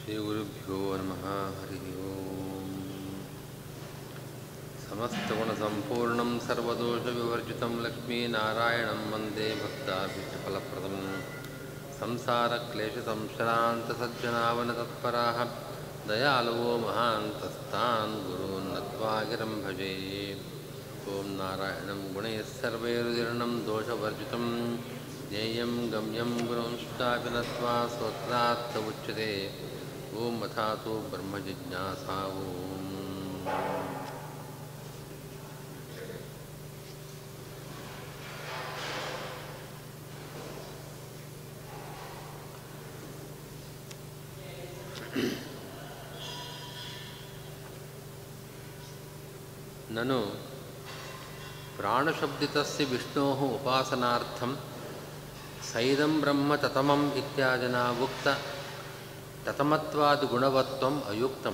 श्रीगुरुभ्यो नमः हरिः ओम् समस्तगुणसम्पूर्णं सर्वदोषविवर्जितं लक्ष्मीनारायणं वन्दे भक्ताभिष्टफलप्रदं संसारक्लेशसंशरान्तसज्जनावनतत्पराः दयालवो महान्तस्तान् गुरून् नत्वा गिरं भजे ॐ नारायणं गुणैः सर्वैरुदीर्णं दोषवर्जितं ज्ञेयं गम्यं गुरुंष्टापि नत्वा स्तोत्रार्थ उच्यते ॐ अथातो ब्रह्मजिज्ञासा ॐ ननु प्राणशब्दितस्य विष्णोः उपासनार्थं सैदं ब्रह्म ततमम् इत्यादिना उक्त ततमत्वादिगुणवत्वम् अयुक्तं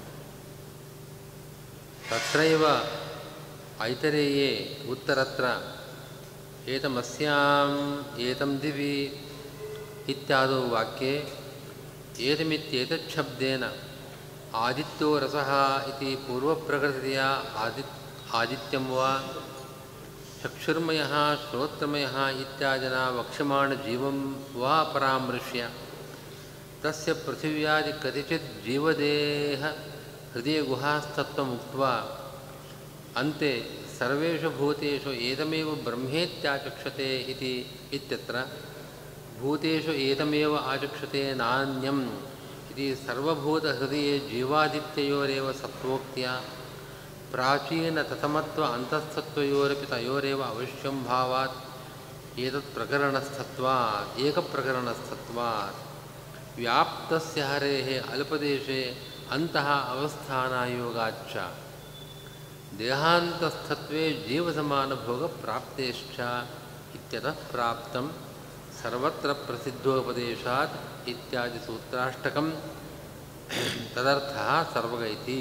तत्रैव ऐतरेये उत्तरत्र एतमस्याम् एतं दिवि इत्यादौ वाक्ये एतमित्येतच्छब्देन आदित्यो रसः इति पूर्वप्रकृतिया आदि आदित्यं वा चक्षुर्मयः श्रोत्रमयः इत्यादिना वक्ष्यमाणजीवं वा परामृश्य तस्य पृथिव्यादिकतिचित् जीवदेह हृदयगुहास्तत्वम् उक्त्वा अन्ते सर्वेषु भूतेषु एतमेव ब्रह्मेत्याचक्षते इति इत्यत्र भूतेषु एतमेव आचक्षते नान्यम् इति सर्वभूतहृदये जीवादित्ययोरेव सत्त्वोक्त्या प्राचीनततमत्व अन्तःसत्त्वयोरपि तयोरेव अवश्यं भावात् एतत्प्रकरणस्थत्वात् एकप्रकरणस्थत्वात् व्याप्तस्य हरेः अल्पदेशे अन्तः अवस्थानायोगाच्च देहान्तस्थत्वे जीवसमानभोगप्राप्तेश्च इत्यतः प्राप्तं सर्वत्र प्रसिद्धोपदेशात् इत्यादिसूत्राष्टकं तदर्थः सर्वग इति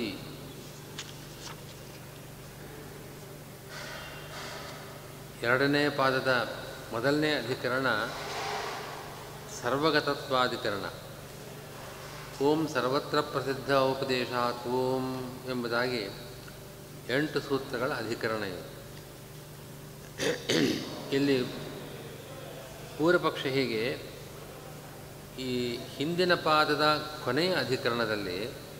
ಎರಡನೇ ಪಾದದ ಮೊದಲನೇ ಅಧಿಕರಣ ಸರ್ವಗತತ್ವಾಧಿಕರಣ ಓಂ ಸರ್ವತ್ರ ಪ್ರಸಿದ್ಧ ಉಪದೇಶಾತ್ ಓಂ ಎಂಬುದಾಗಿ ಎಂಟು ಸೂತ್ರಗಳ ಅಧಿಕರಣ ಇದು ಇಲ್ಲಿ ಪೂರ್ವಪಕ್ಷ ಹೀಗೆ ಈ ಹಿಂದಿನ ಪಾದದ ಕೊನೆಯ ಅಧಿಕರಣದಲ್ಲಿ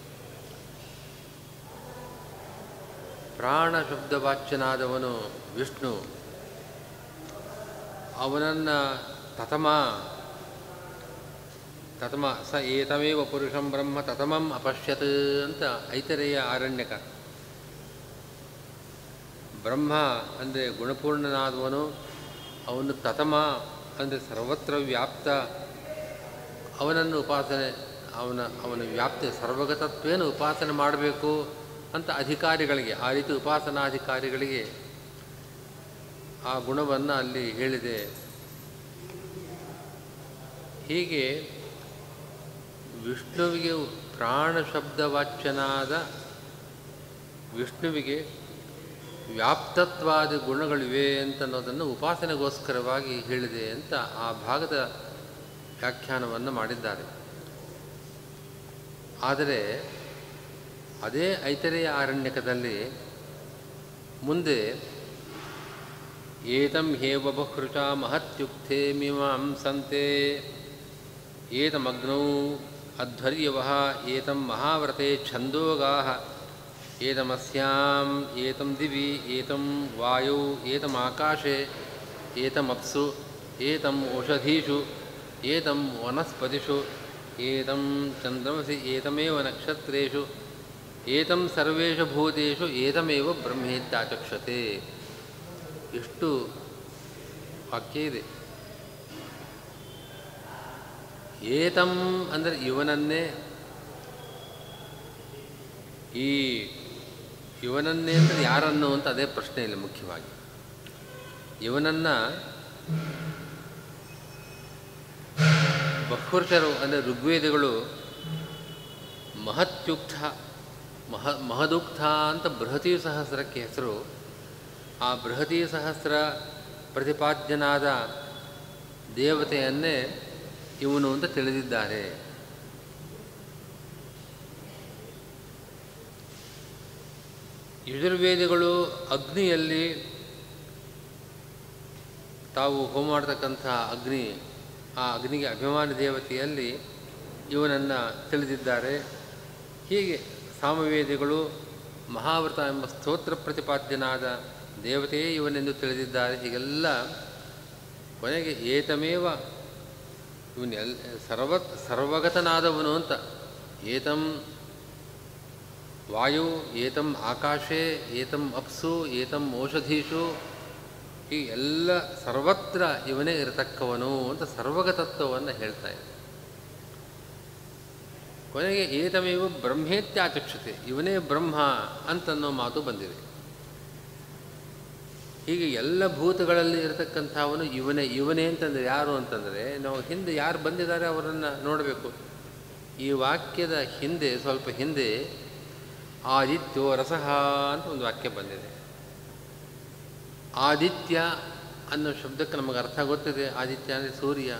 ಪ್ರಾಣ ಶಬ್ದವಾಚ್ಯನಾದವನು ವಿಷ್ಣು ಅವನನ್ನು ತತಮ ತತಮ ಸ ಏತಮೇವ ಪುರುಷಂ ಬ್ರಹ್ಮ ತತಮಂ ಅಪಶ್ಯತ್ ಅಂತ ಐತರೇಯ ಆರಣ್ಯಕ ಬ್ರಹ್ಮ ಅಂದರೆ ಗುಣಪೂರ್ಣನಾದವನು ಅವನು ತತಮ ಅಂದರೆ ಸರ್ವತ್ರ ವ್ಯಾಪ್ತ ಅವನನ್ನು ಉಪಾಸನೆ ಅವನ ಅವನ ವ್ಯಾಪ್ತಿ ಸರ್ವಗತತ್ವೇನ ಉಪಾಸನೆ ಮಾಡಬೇಕು ಅಂತ ಅಧಿಕಾರಿಗಳಿಗೆ ಆ ರೀತಿ ಉಪಾಸನಾಧಿಕಾರಿಗಳಿಗೆ ಆ ಗುಣವನ್ನು ಅಲ್ಲಿ ಹೇಳಿದೆ ಹೀಗೆ ವಿಷ್ಣುವಿಗೆ ಪ್ರಾಣ ಶಬ್ದವಾಚ್ಯನಾದ ವಿಷ್ಣುವಿಗೆ ವ್ಯಾಪ್ತತ್ವಾದ ಗುಣಗಳಿವೆ ಅಂತನ್ನೋದನ್ನು ಉಪಾಸನೆಗೋಸ್ಕರವಾಗಿ ಹೇಳಿದೆ ಅಂತ ಆ ಭಾಗದ ವ್ಯಾಖ್ಯಾನವನ್ನು ಮಾಡಿದ್ದಾರೆ ಆದರೆ ಅದೇ ಐತರೆಯ ಆರಣ್ಯಕದಲ್ಲಿ ಮುಂದೆ ಏತಂ ಹೇವ ಬಹುಕೃತ ಮಹತ್ಯುಕ್ತೆ ಮೀಮಾಂಸಂತೆ ಏತಮಗ್ನೌ ಅಧ್ವರ್ಯವ ಏತಂ ಮಹಾವ್ರತೆ ಛಂದೋಗಾ ಏತಮಸ್ಯಾಂ ಏತಂ ದಿವಿ ಏತಂ ವಾಯೌ ಏತಮಾಕಾಶೆ ಏತಮಪ್ಸು ಏತಂ ಓಷಧೀಷು ಏತಂ ವನಸ್ಪತಿಷು ಏತಂ ಚಂದ್ರಮಸಿ ಏತಮೇವ ನಕ್ಷತ್ರೇಷು ಏತಂ ಸರ್ವೇಷು ಭೂತೇಷು ಏತಮೇವ ಬ್ರಹ್ಮೇತ್ಯಾಚಕ್ಷತೆ ಎಷ್ಟು ವಾಕ್ಯ ಇದೆ ಏತಂ ಅಂದರೆ ಇವನನ್ನೇ ಈ ಇವನನ್ನೇ ಅಂದರೆ ಯಾರನ್ನು ಅಂತ ಅದೇ ಪ್ರಶ್ನೆ ಇಲ್ಲ ಮುಖ್ಯವಾಗಿ ಇವನನ್ನು ಬಹ್ವರ್ಷರು ಅಂದರೆ ಋಗ್ವೇದಗಳು ಮಹತ್ಯುಕ್ತ ಮಹ ಮಹದುಕ್ತ ಅಂತ ಬೃಹತಿ ಸಹಸ್ರಕ್ಕೆ ಹೆಸರು ಆ ಬೃಹತಿ ಸಹಸ್ರ ಪ್ರತಿಪಾದ್ಯನಾದ ದೇವತೆಯನ್ನೇ ಇವನು ಅಂತ ತಿಳಿದಿದ್ದಾರೆ ಯಜುರ್ವೇದಿಗಳು ಅಗ್ನಿಯಲ್ಲಿ ತಾವು ಹೋಮ ಮಾಡತಕ್ಕಂಥ ಅಗ್ನಿ ಆ ಅಗ್ನಿಗೆ ಅಭಿಮಾನಿ ದೇವತೆಯಲ್ಲಿ ಇವನನ್ನು ತಿಳಿದಿದ್ದಾರೆ ಹೀಗೆ ಸಾಮವೇದಿಗಳು ಮಹಾವೃತ ಎಂಬ ಸ್ತೋತ್ರ ಪ್ರತಿಪಾದ್ಯನಾದ ದೇವತೆಯೇ ಇವನೆಂದು ತಿಳಿದಿದ್ದಾರೆ ಹೀಗೆಲ್ಲ ಕೊನೆಗೆ ಏತಮೇವ ಇವನು ಎಲ್ ಸರ್ವ ಸರ್ವಗತನಾದವನು ಅಂತ ಏತಂ ವಾಯು ಏತಂ ಆಕಾಶೆ ಏತಂ ಅಪ್ಸು ಏತಂ ಔಷಧೀಷು ಈ ಎಲ್ಲ ಸರ್ವತ್ರ ಇವನೇ ಇರತಕ್ಕವನು ಅಂತ ಸರ್ವಗತತ್ವವನ್ನು ಹೇಳ್ತಾ ಇದೆ ಕೊನೆಗೆ ಏತಮೇವ ಬ್ರಹ್ಮೇತ್ಯಾಚಕ್ಷತೆ ಇವನೇ ಬ್ರಹ್ಮ ಅಂತನ್ನೋ ಮಾತು ಬಂದಿದೆ ಹೀಗೆ ಎಲ್ಲ ಭೂತಗಳಲ್ಲಿ ಇರತಕ್ಕಂಥವನು ಇವನೇ ಇವನೇ ಅಂತಂದರೆ ಯಾರು ಅಂತಂದರೆ ನಾವು ಹಿಂದೆ ಯಾರು ಬಂದಿದ್ದಾರೆ ಅವರನ್ನು ನೋಡಬೇಕು ಈ ವಾಕ್ಯದ ಹಿಂದೆ ಸ್ವಲ್ಪ ಹಿಂದೆ ಆದಿತ್ಯೋ ರಸಃ ಅಂತ ಒಂದು ವಾಕ್ಯ ಬಂದಿದೆ ಆದಿತ್ಯ ಅನ್ನೋ ಶಬ್ದಕ್ಕೆ ನಮಗೆ ಅರ್ಥ ಗೊತ್ತಿದೆ ಆದಿತ್ಯ ಅಂದರೆ ಸೂರ್ಯ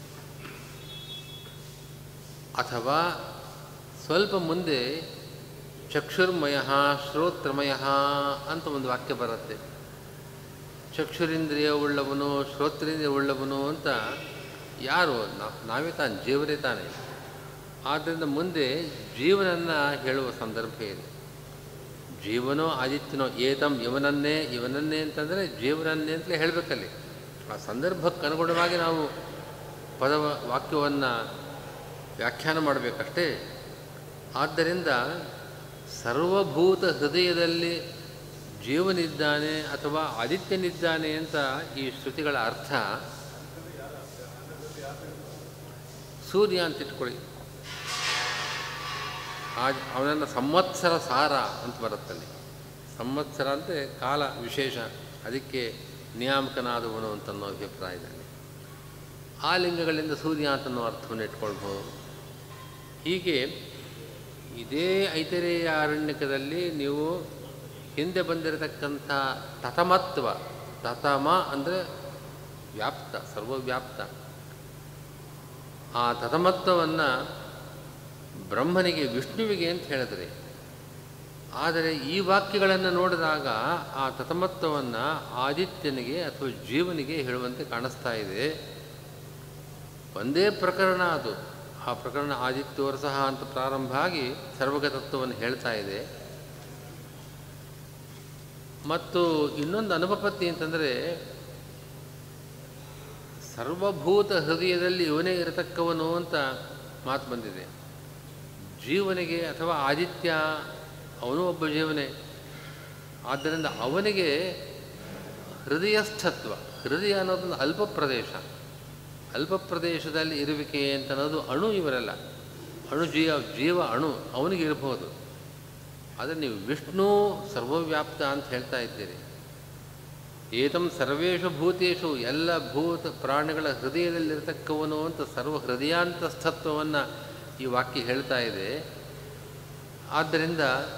ಅಥವಾ ಸ್ವಲ್ಪ ಮುಂದೆ ಚಕ್ಷುರ್ಮಯ ಶ್ರೋತ್ರಮಯ ಅಂತ ಒಂದು ವಾಕ್ಯ ಬರುತ್ತೆ ಚಕ್ಷುರಿಂದ್ರಿಯ ಉಳ್ಳವನು ಶ್ರೋತ್ರೇಂದ್ರಿಯ ಉಳ್ಳವನು ಅಂತ ಯಾರು ನಾವೇ ತಾನೆ ಜೀವರೇ ತಾನೆ ಆದ್ದರಿಂದ ಮುಂದೆ ಜೀವನನ್ನು ಹೇಳುವ ಸಂದರ್ಭ ಇದೆ ಜೀವನೋ ಆದಿತ್ಯನೋ ಏತಂ ಇವನನ್ನೇ ಇವನನ್ನೇ ಅಂತಂದರೆ ಜೀವನನ್ನೇ ಅಂತಲೇ ಹೇಳಬೇಕಲ್ಲಿ ಆ ಸಂದರ್ಭಕ್ಕೆ ಅನುಗುಣವಾಗಿ ನಾವು ಪದ ವಾಕ್ಯವನ್ನು ವ್ಯಾಖ್ಯಾನ ಮಾಡಬೇಕಷ್ಟೇ ಆದ್ದರಿಂದ ಸರ್ವಭೂತ ಹೃದಯದಲ್ಲಿ ಜೀವನಿದ್ದಾನೆ ಅಥವಾ ಆದಿತ್ಯನಿದ್ದಾನೆ ಅಂತ ಈ ಶ್ರುತಿಗಳ ಅರ್ಥ ಸೂರ್ಯ ಅಂತ ಇಟ್ಕೊಳ್ಳಿ ಆ ಅವನನ್ನು ಸಂವತ್ಸರ ಸಾರ ಅಂತ ಬರುತ್ತಲ್ಲಿ ಸಂವತ್ಸರ ಅಂದರೆ ಕಾಲ ವಿಶೇಷ ಅದಕ್ಕೆ ನಿಯಾಮಕನಾದವನು ಅಂತನ್ನೋ ಅಭಿಪ್ರಾಯದಲ್ಲಿ ಆ ಲಿಂಗಗಳಿಂದ ಸೂರ್ಯ ಅಂತನ್ನೋ ಅರ್ಥವನ್ನು ಇಟ್ಕೊಳ್ಬೋದು ಹೀಗೆ ಇದೇ ಐತರೇಯ ಅರಣ್ಯಕದಲ್ಲಿ ನೀವು ಹಿಂದೆ ಬಂದಿರತಕ್ಕಂಥ ತತಮತ್ವ ತತಮ ಅಂದರೆ ವ್ಯಾಪ್ತ ಸರ್ವವ್ಯಾಪ್ತ ಆ ತತಮತ್ವವನ್ನು ಬ್ರಹ್ಮನಿಗೆ ವಿಷ್ಣುವಿಗೆ ಅಂತ ಹೇಳಿದ್ರೆ ಆದರೆ ಈ ವಾಕ್ಯಗಳನ್ನು ನೋಡಿದಾಗ ಆ ತತಮತ್ವವನ್ನು ಆದಿತ್ಯನಿಗೆ ಅಥವಾ ಜೀವನಿಗೆ ಹೇಳುವಂತೆ ಕಾಣಿಸ್ತಾ ಇದೆ ಒಂದೇ ಪ್ರಕರಣ ಅದು ಆ ಪ್ರಕರಣ ಆದಿತ್ಯೋರ್ ಸಹ ಅಂತ ಪ್ರಾರಂಭ ಆಗಿ ಸರ್ವಗತತ್ವವನ್ನು ಹೇಳ್ತಾ ಇದೆ ಮತ್ತು ಇನ್ನೊಂದು ಅನುಪಪತ್ತಿ ಅಂತಂದರೆ ಸರ್ವಭೂತ ಹೃದಯದಲ್ಲಿ ಇವನೇ ಇರತಕ್ಕವನು ಅಂತ ಮಾತು ಬಂದಿದೆ ಜೀವನಿಗೆ ಅಥವಾ ಆದಿತ್ಯ ಅವನು ಒಬ್ಬ ಜೀವನೇ ಆದ್ದರಿಂದ ಅವನಿಗೆ ಹೃದಯಸ್ಥತ್ವ ಹೃದಯ ಅನ್ನೋದೊಂದು ಅಲ್ಪ ಪ್ರದೇಶ ಅಲ್ಪ ಪ್ರದೇಶದಲ್ಲಿ ಇರುವಿಕೆ ಅಂತ ಅನ್ನೋದು ಅಣು ಇವರಲ್ಲ ಅಣು ಜೀವ ಜೀವ ಅಣು ಅವನಿಗೆ ಇರಬಹುದು ಆದರೆ ನೀವು ವಿಷ್ಣು ಸರ್ವವ್ಯಾಪ್ತ ಅಂತ ಹೇಳ್ತಾ ಇದ್ದೀರಿ ಏತಂ ಸರ್ವೇಷು ಭೂತೇಶು ಎಲ್ಲ ಭೂತ ಪ್ರಾಣಿಗಳ ಹೃದಯದಲ್ಲಿರತಕ್ಕವನು ಅಂತ ಸರ್ವ ಹೃದಯಾಂತಸ್ಥತ್ವವನ್ನು ಈ ವಾಕ್ಯ ಹೇಳ್ತಾ ಇದೆ ಆದ್ದರಿಂದ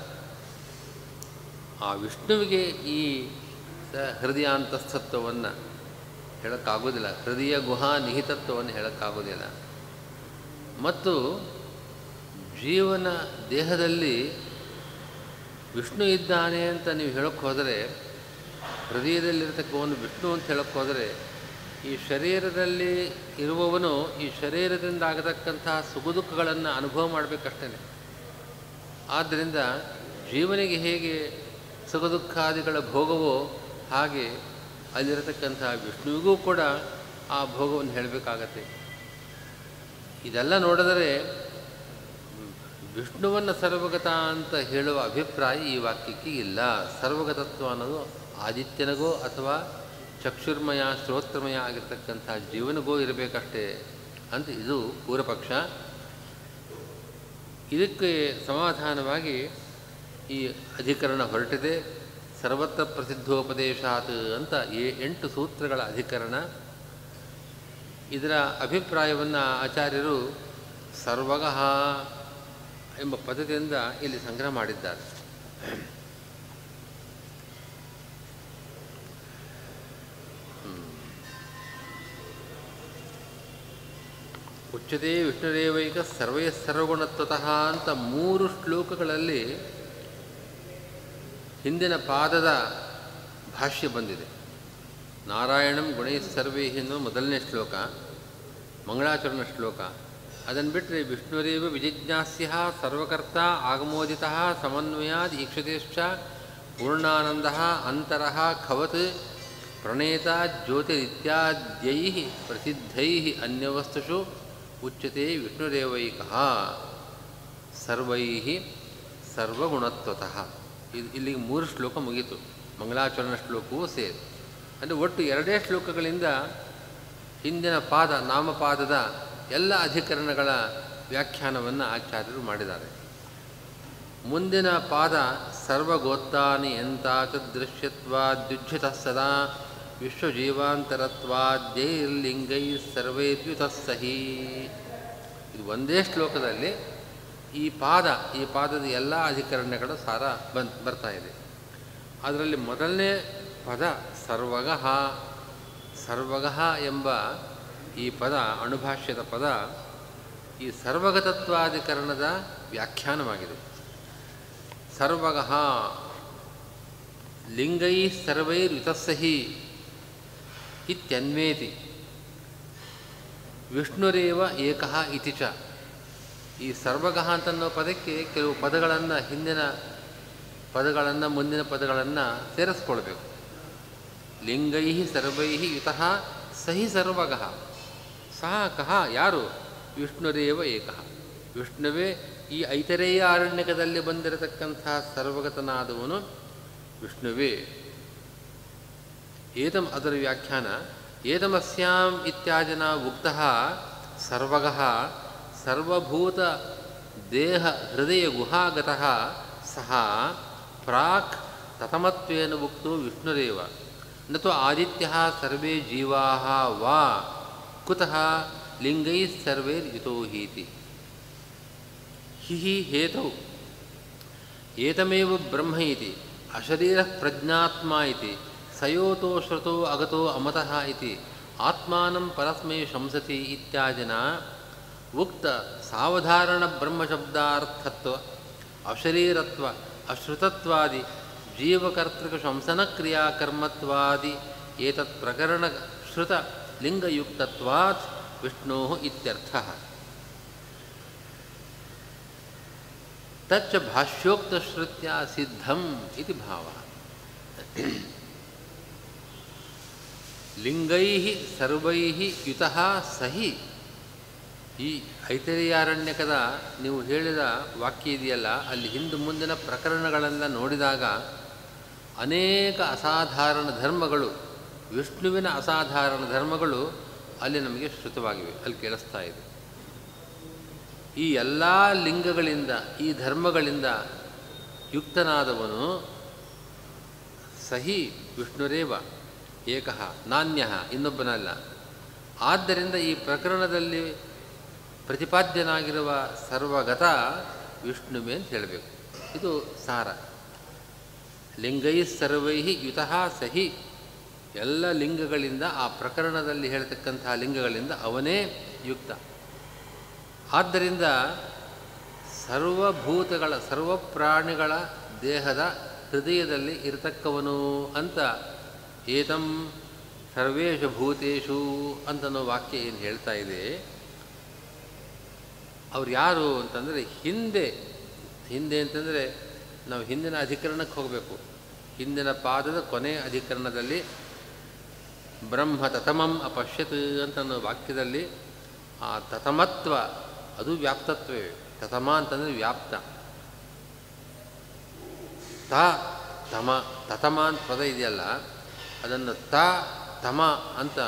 ಆ ವಿಷ್ಣುವಿಗೆ ಈ ಸ- ಹೃದಯಾಂತಸ್ಥತ್ವವನ್ನು ಹೇಳೋಕ್ಕಾಗೋದಿಲ್ಲ ಹೃದಯ ಗುಹಾ ನಿಹಿತತ್ವವನ್ನು ಹೇಳೋಕ್ಕಾಗೋದಿಲ್ಲ ಮತ್ತು ಜೀವನ ದೇಹದಲ್ಲಿ ವಿಷ್ಣು ಇದ್ದಾನೆ ಅಂತ ನೀವು ಹೇಳೋಕ್ಕೆ ಹೋದರೆ ಹೃದಯದಲ್ಲಿರ್ತಕ್ಕವನು ವಿಷ್ಣು ಅಂತ ಹೇಳೋಕ್ಕೆ ಹೋದರೆ ಈ ಶರೀರದಲ್ಲಿ ಇರುವವನು ಈ ಶರೀರದಿಂದ ಆಗತಕ್ಕಂತಹ ಸುಖ ದುಃಖಗಳನ್ನು ಅನುಭವ ಮಾಡಬೇಕಷ್ಟೇ ಆದ್ದರಿಂದ ಜೀವನಿಗೆ ಹೇಗೆ ಸುಖ ದುಃಖಾದಿಗಳ ಭೋಗವೋ ಹಾಗೆ ಅಲ್ಲಿರತಕ್ಕಂತಹ ವಿಷ್ಣುವಿಗೂ ಕೂಡ ಆ ಭೋಗವನ್ನು ಹೇಳಬೇಕಾಗತ್ತೆ ಇದೆಲ್ಲ ನೋಡಿದರೆ ವಿಷ್ಣುವನ್ನು ಸರ್ವಗತ ಅಂತ ಹೇಳುವ ಅಭಿಪ್ರಾಯ ಈ ವಾಕ್ಯಕ್ಕೆ ಇಲ್ಲ ಸರ್ವಗತತ್ವ ಅನ್ನೋದು ಆದಿತ್ಯನಿಗೋ ಅಥವಾ ಚಕ್ಷುರ್ಮಯ ಶ್ರೋತ್ರಮಯ ಆಗಿರ್ತಕ್ಕಂಥ ಜೀವನಿಗೋ ಇರಬೇಕಷ್ಟೇ ಅಂತ ಇದು ಪೂರ್ವಪಕ್ಷ ಇದಕ್ಕೆ ಸಮಾಧಾನವಾಗಿ ಈ ಅಧಿಕರಣ ಹೊರಟಿದೆ ಸರ್ವತ್ರ ಪ್ರಸಿದ್ಧೋಪದೇಶಾತ್ ಅಂತ ಎ ಎಂಟು ಸೂತ್ರಗಳ ಅಧಿಕರಣ ಇದರ ಅಭಿಪ್ರಾಯವನ್ನು ಆಚಾರ್ಯರು ಸರ್ವಗಃ ಎಂಬ ಪದದಿಂದ ಇಲ್ಲಿ ಸಂಗ್ರಹ ಮಾಡಿದ್ದಾರೆ ಉಚ್ಚತೆ ವಿಷ್ಣುರೇವೈಕ ಸರ್ವೇ ಸರ್ವಗುಣತ್ವತಃ ಅಂತ ಮೂರು ಶ್ಲೋಕಗಳಲ್ಲಿ ಹಿಂದಿನ ಪಾದದ ಭಾಷ್ಯ ಬಂದಿದೆ ನಾರಾಯಣಂ ಗುಣೈ ಸರ್ವೇ ಎನ್ನುವ ಮೊದಲನೇ ಶ್ಲೋಕ ಮಂಗಳಾಚರಣ ಶ್ಲೋಕ ಅದನ್ನು ಬಿಟ್ಟರೆ ವಿಷ್ಣುರೇವ ವಿಜಿಜ್ಞಾಸ್ಯ ಸರ್ವಕರ್ತ ಆಗಮೋದಿತ ಸಮನ್ವಯಾದ್ ಈಕ್ಷತೆಶ್ಚ ಪೂರ್ಣಾನಂದ ಅಂತರಃ ಖವತ್ ಪ್ರಣೇತ ಜ್ಯೋತಿರಿತ್ಯಾದ್ಯೈ ಪ್ರಸಿದ್ಧೈ ಅನ್ಯವಸ್ತುಷು ಉಚ್ಯತೆ ವಿಷ್ಣುರೇವೈಕಃ ಸರ್ವೈ ಸರ್ವಗುಣತ್ವತಃ ಇದು ಇಲ್ಲಿಗೆ ಮೂರು ಶ್ಲೋಕ ಮುಗೀತು ಮಂಗಳಾಚರಣ ಶ್ಲೋಕವೂ ಸೇರಿ ಅಂದರೆ ಒಟ್ಟು ಎರಡೇ ಶ್ಲೋಕಗಳಿಂದ ಹಿಂದಿನ ಪಾದ ನಾಮಪಾದದ ಎಲ್ಲ ಅಧಿಕರಣಗಳ ವ್ಯಾಖ್ಯಾನವನ್ನು ಆಚಾರ್ಯರು ಮಾಡಿದ್ದಾರೆ ಮುಂದಿನ ಪಾದ ಸರ್ವಗೋತ್ತಾನಿ ಎಂತಾಚ ದೃಶ್ಯತ್ವಾದ್ಯುಜ್ಯತ ಸದಾ ವಿಶ್ವಜೀವಾಂತರತ್ವಾದ್ಯೈರ್ಲಿಂಗೈ ಸರ್ವೈರ್ಯುತಸ್ಸಹಿ ಇದು ಒಂದೇ ಶ್ಲೋಕದಲ್ಲಿ ಈ ಪಾದ ಈ ಪಾದದ ಎಲ್ಲ ಅಧಿಕರಣಗಳ ಸಾರ ಬನ್ ಬರ್ತಾ ಇದೆ ಅದರಲ್ಲಿ ಮೊದಲನೇ ಪದ ಸರ್ವಗಃ ಸರ್ವಗಃ ಎಂಬ ಈ ಪದ ಅಣುಭಾಷ್ಯದ ಪದ ಈ ಸರ್ವಗತತ್ವಾಧಿಕರಣದ ವ್ಯಾಖ್ಯಾನವಾಗಿದೆ ಸರ್ವಗಃ ಲಿಂಗೈ ಸರ್ವೈರ್ಯುತಸ್ಸಹಿ ಇತ್ಯನ್ವೇತಿ ವಿಷ್ಣುರೇವ ಏಕಃ ಇತಿ ಚ ಈ ಸರ್ವಗಃ ಅಂತನ್ನೋ ಪದಕ್ಕೆ ಕೆಲವು ಪದಗಳನ್ನು ಹಿಂದಿನ ಪದಗಳನ್ನು ಮುಂದಿನ ಪದಗಳನ್ನು ಸೇರಿಸ್ಕೊಳ್ಬೇಕು ಲಿಂಗೈ ಸರ್ವೈ ಯುತಃ ಸಹಿ ಸರ್ವಗಃ ಸಹ ಕಹ ಯಾರು ವಿಷ್ಣುರೇವ ಏಕಃ ವಿಷ್ಣುವೇ ಈ ಐತರೇಯ ಆರಣ್ಯಕದಲ್ಲಿ ಬಂದಿರತಕ್ಕಂತಹ ಸರ್ವಗತನಾದವನು ವಿಷ್ಣುವೇ ಏತಂ ಅದರ ವ್ಯಾಖ್ಯಾನ ಏತಮಸ್ಯಾಂ ಇತ್ಯಾದಿನ ಉಕ್ತಃ ಸರ್ವಗಃ ಸರ್ವಭೂತ ದೇಹ ಹೃದಯ ಗುಹಾಗತಃ ಸಹ ಪ್ರಾಕ್ ತತಮತ್ವೇನ ಉಕ್ತೋ ವಿಷ್ಣುರೇವ ನ ತು ಆದಿತ್ಯ ಸರ್ವೇ ಜೀವಾ ವಾ ಕುತಃ ಲಿಂಗೈ ಸರ್ವೈರ್ಯುತೋ ಹೀತಿ ಹಿ ಹಿ ಹೇತೌ ಏತಮೇವ ಬ್ರಹ್ಮ ಇತಿ ಅಶರೀರ ಪ್ರಜ್ಞಾತ್ಮ ಇತಿ ಸಯೋತೋ ಶ್ರುತೋ ಅಗತೋ ಅಮತಃ ಇತಿ ಆತ್ಮಾನಂ ಪರಸ್ಮೈ ಶಂಸತಿ ಇತ್ಯಾದಿನ ಉಕ್ತ ಸಾವಧಾರಣ ಬ್ರಹ್ಮಶಬ್ದಾರ್ಥತ್ವ ಅಶರೀರತ್ವ ಅಶ್ರುತತ್ವಾದಿ ಜೀವಕರ್ತೃಕ ಶಂಸನ ಕ್ರಿಯಾಕರ್ಮತ್ವಾದಿ ಏತತ್ ಪ್ರಕರಣ ಶ್ರುತ ಲಿಂಗಯುಕ್ತತ್ವಾತ್ ವಿಷ್ಣೋ ಇತ್ಯರ್ಥಃ ತಚ್ಚ ಭಾಷ್ಯೋಕ್ತಶ್ರುತ್ಯ ಸಿದ್ಧಂ ಇತಿ ಭಾವ ಲಿಂಗೈ ಸರ್ವೈ ಯುತಃ ಸಹಿ ಈ ಐತರೇಯಾರಣ್ಯಕದ ನೀವು ಹೇಳಿದ ವಾಕ್ಯ ಇದೆಯಲ್ಲ ಅಲ್ಲಿ ಹಿಂದು ಮುಂದಿನ ಪ್ರಕರಣಗಳೆಲ್ಲ ನೋಡಿದಾಗ ಅನೇಕ ಅಸಾಧಾರಣ ಧರ್ಮಗಳು ವಿಷ್ಣುವಿನ ಅಸಾಧಾರಣ ಧರ್ಮಗಳು ಅಲ್ಲಿ ನಮಗೆ ಶ್ರುತವಾಗಿವೆ ಅಲ್ಲಿ ಕೇಳಿಸ್ತಾ ಇದೆ ಈ ಎಲ್ಲ ಲಿಂಗಗಳಿಂದ ಈ ಧರ್ಮಗಳಿಂದ ಯುಕ್ತನಾದವನು ಸಹಿ ವಿಷ್ಣುರೇವ ಏಕಃ ನಾಣ್ಯ ಇನ್ನೊಬ್ಬನಲ್ಲ ಆದ್ದರಿಂದ ಈ ಪ್ರಕರಣದಲ್ಲಿ ಪ್ರತಿಪಾದ್ಯನಾಗಿರುವ ಸರ್ವಗತ ವಿಷ್ಣುವೆ ಅಂತ ಹೇಳಬೇಕು ಇದು ಸಾರ ಲಿಂಗೈ ಸರ್ವೈ ಯುತಃ ಸಹಿ ಎಲ್ಲ ಲಿಂಗಗಳಿಂದ ಆ ಪ್ರಕರಣದಲ್ಲಿ ಹೇಳ್ತಕ್ಕಂತಹ ಲಿಂಗಗಳಿಂದ ಅವನೇ ಯುಕ್ತ ಆದ್ದರಿಂದ ಸರ್ವಭೂತಗಳ ಸರ್ವ ಪ್ರಾಣಿಗಳ ದೇಹದ ಹೃದಯದಲ್ಲಿ ಇರತಕ್ಕವನು ಅಂತ ಏತಂ ಸರ್ವೇಶ ಭೂತೇಶು ಅಂತನೋ ವಾಕ್ಯ ಏನು ಹೇಳ್ತಾ ಇದೆ ಅವ್ರು ಯಾರು ಅಂತಂದರೆ ಹಿಂದೆ ಹಿಂದೆ ಅಂತಂದರೆ ನಾವು ಹಿಂದಿನ ಅಧಿಕರಣಕ್ಕೆ ಹೋಗಬೇಕು ಹಿಂದಿನ ಪಾದದ ಕೊನೆ ಅಧಿಕರಣದಲ್ಲಿ ಬ್ರಹ್ಮ ತತಮಂ ಅಪಶ್ಯತ್ ಅಂತನ್ನೋ ವಾಕ್ಯದಲ್ಲಿ ಆ ತತಮತ್ವ ಅದು ವ್ಯಾಪ್ತತ್ವವೇ ತತಮ ಅಂತಂದರೆ ವ್ಯಾಪ್ತ ತ ತಮ ತತಮ ಅಂತ ಪದ ಇದೆಯಲ್ಲ ಅದನ್ನು ತ ತಮ ಅಂತ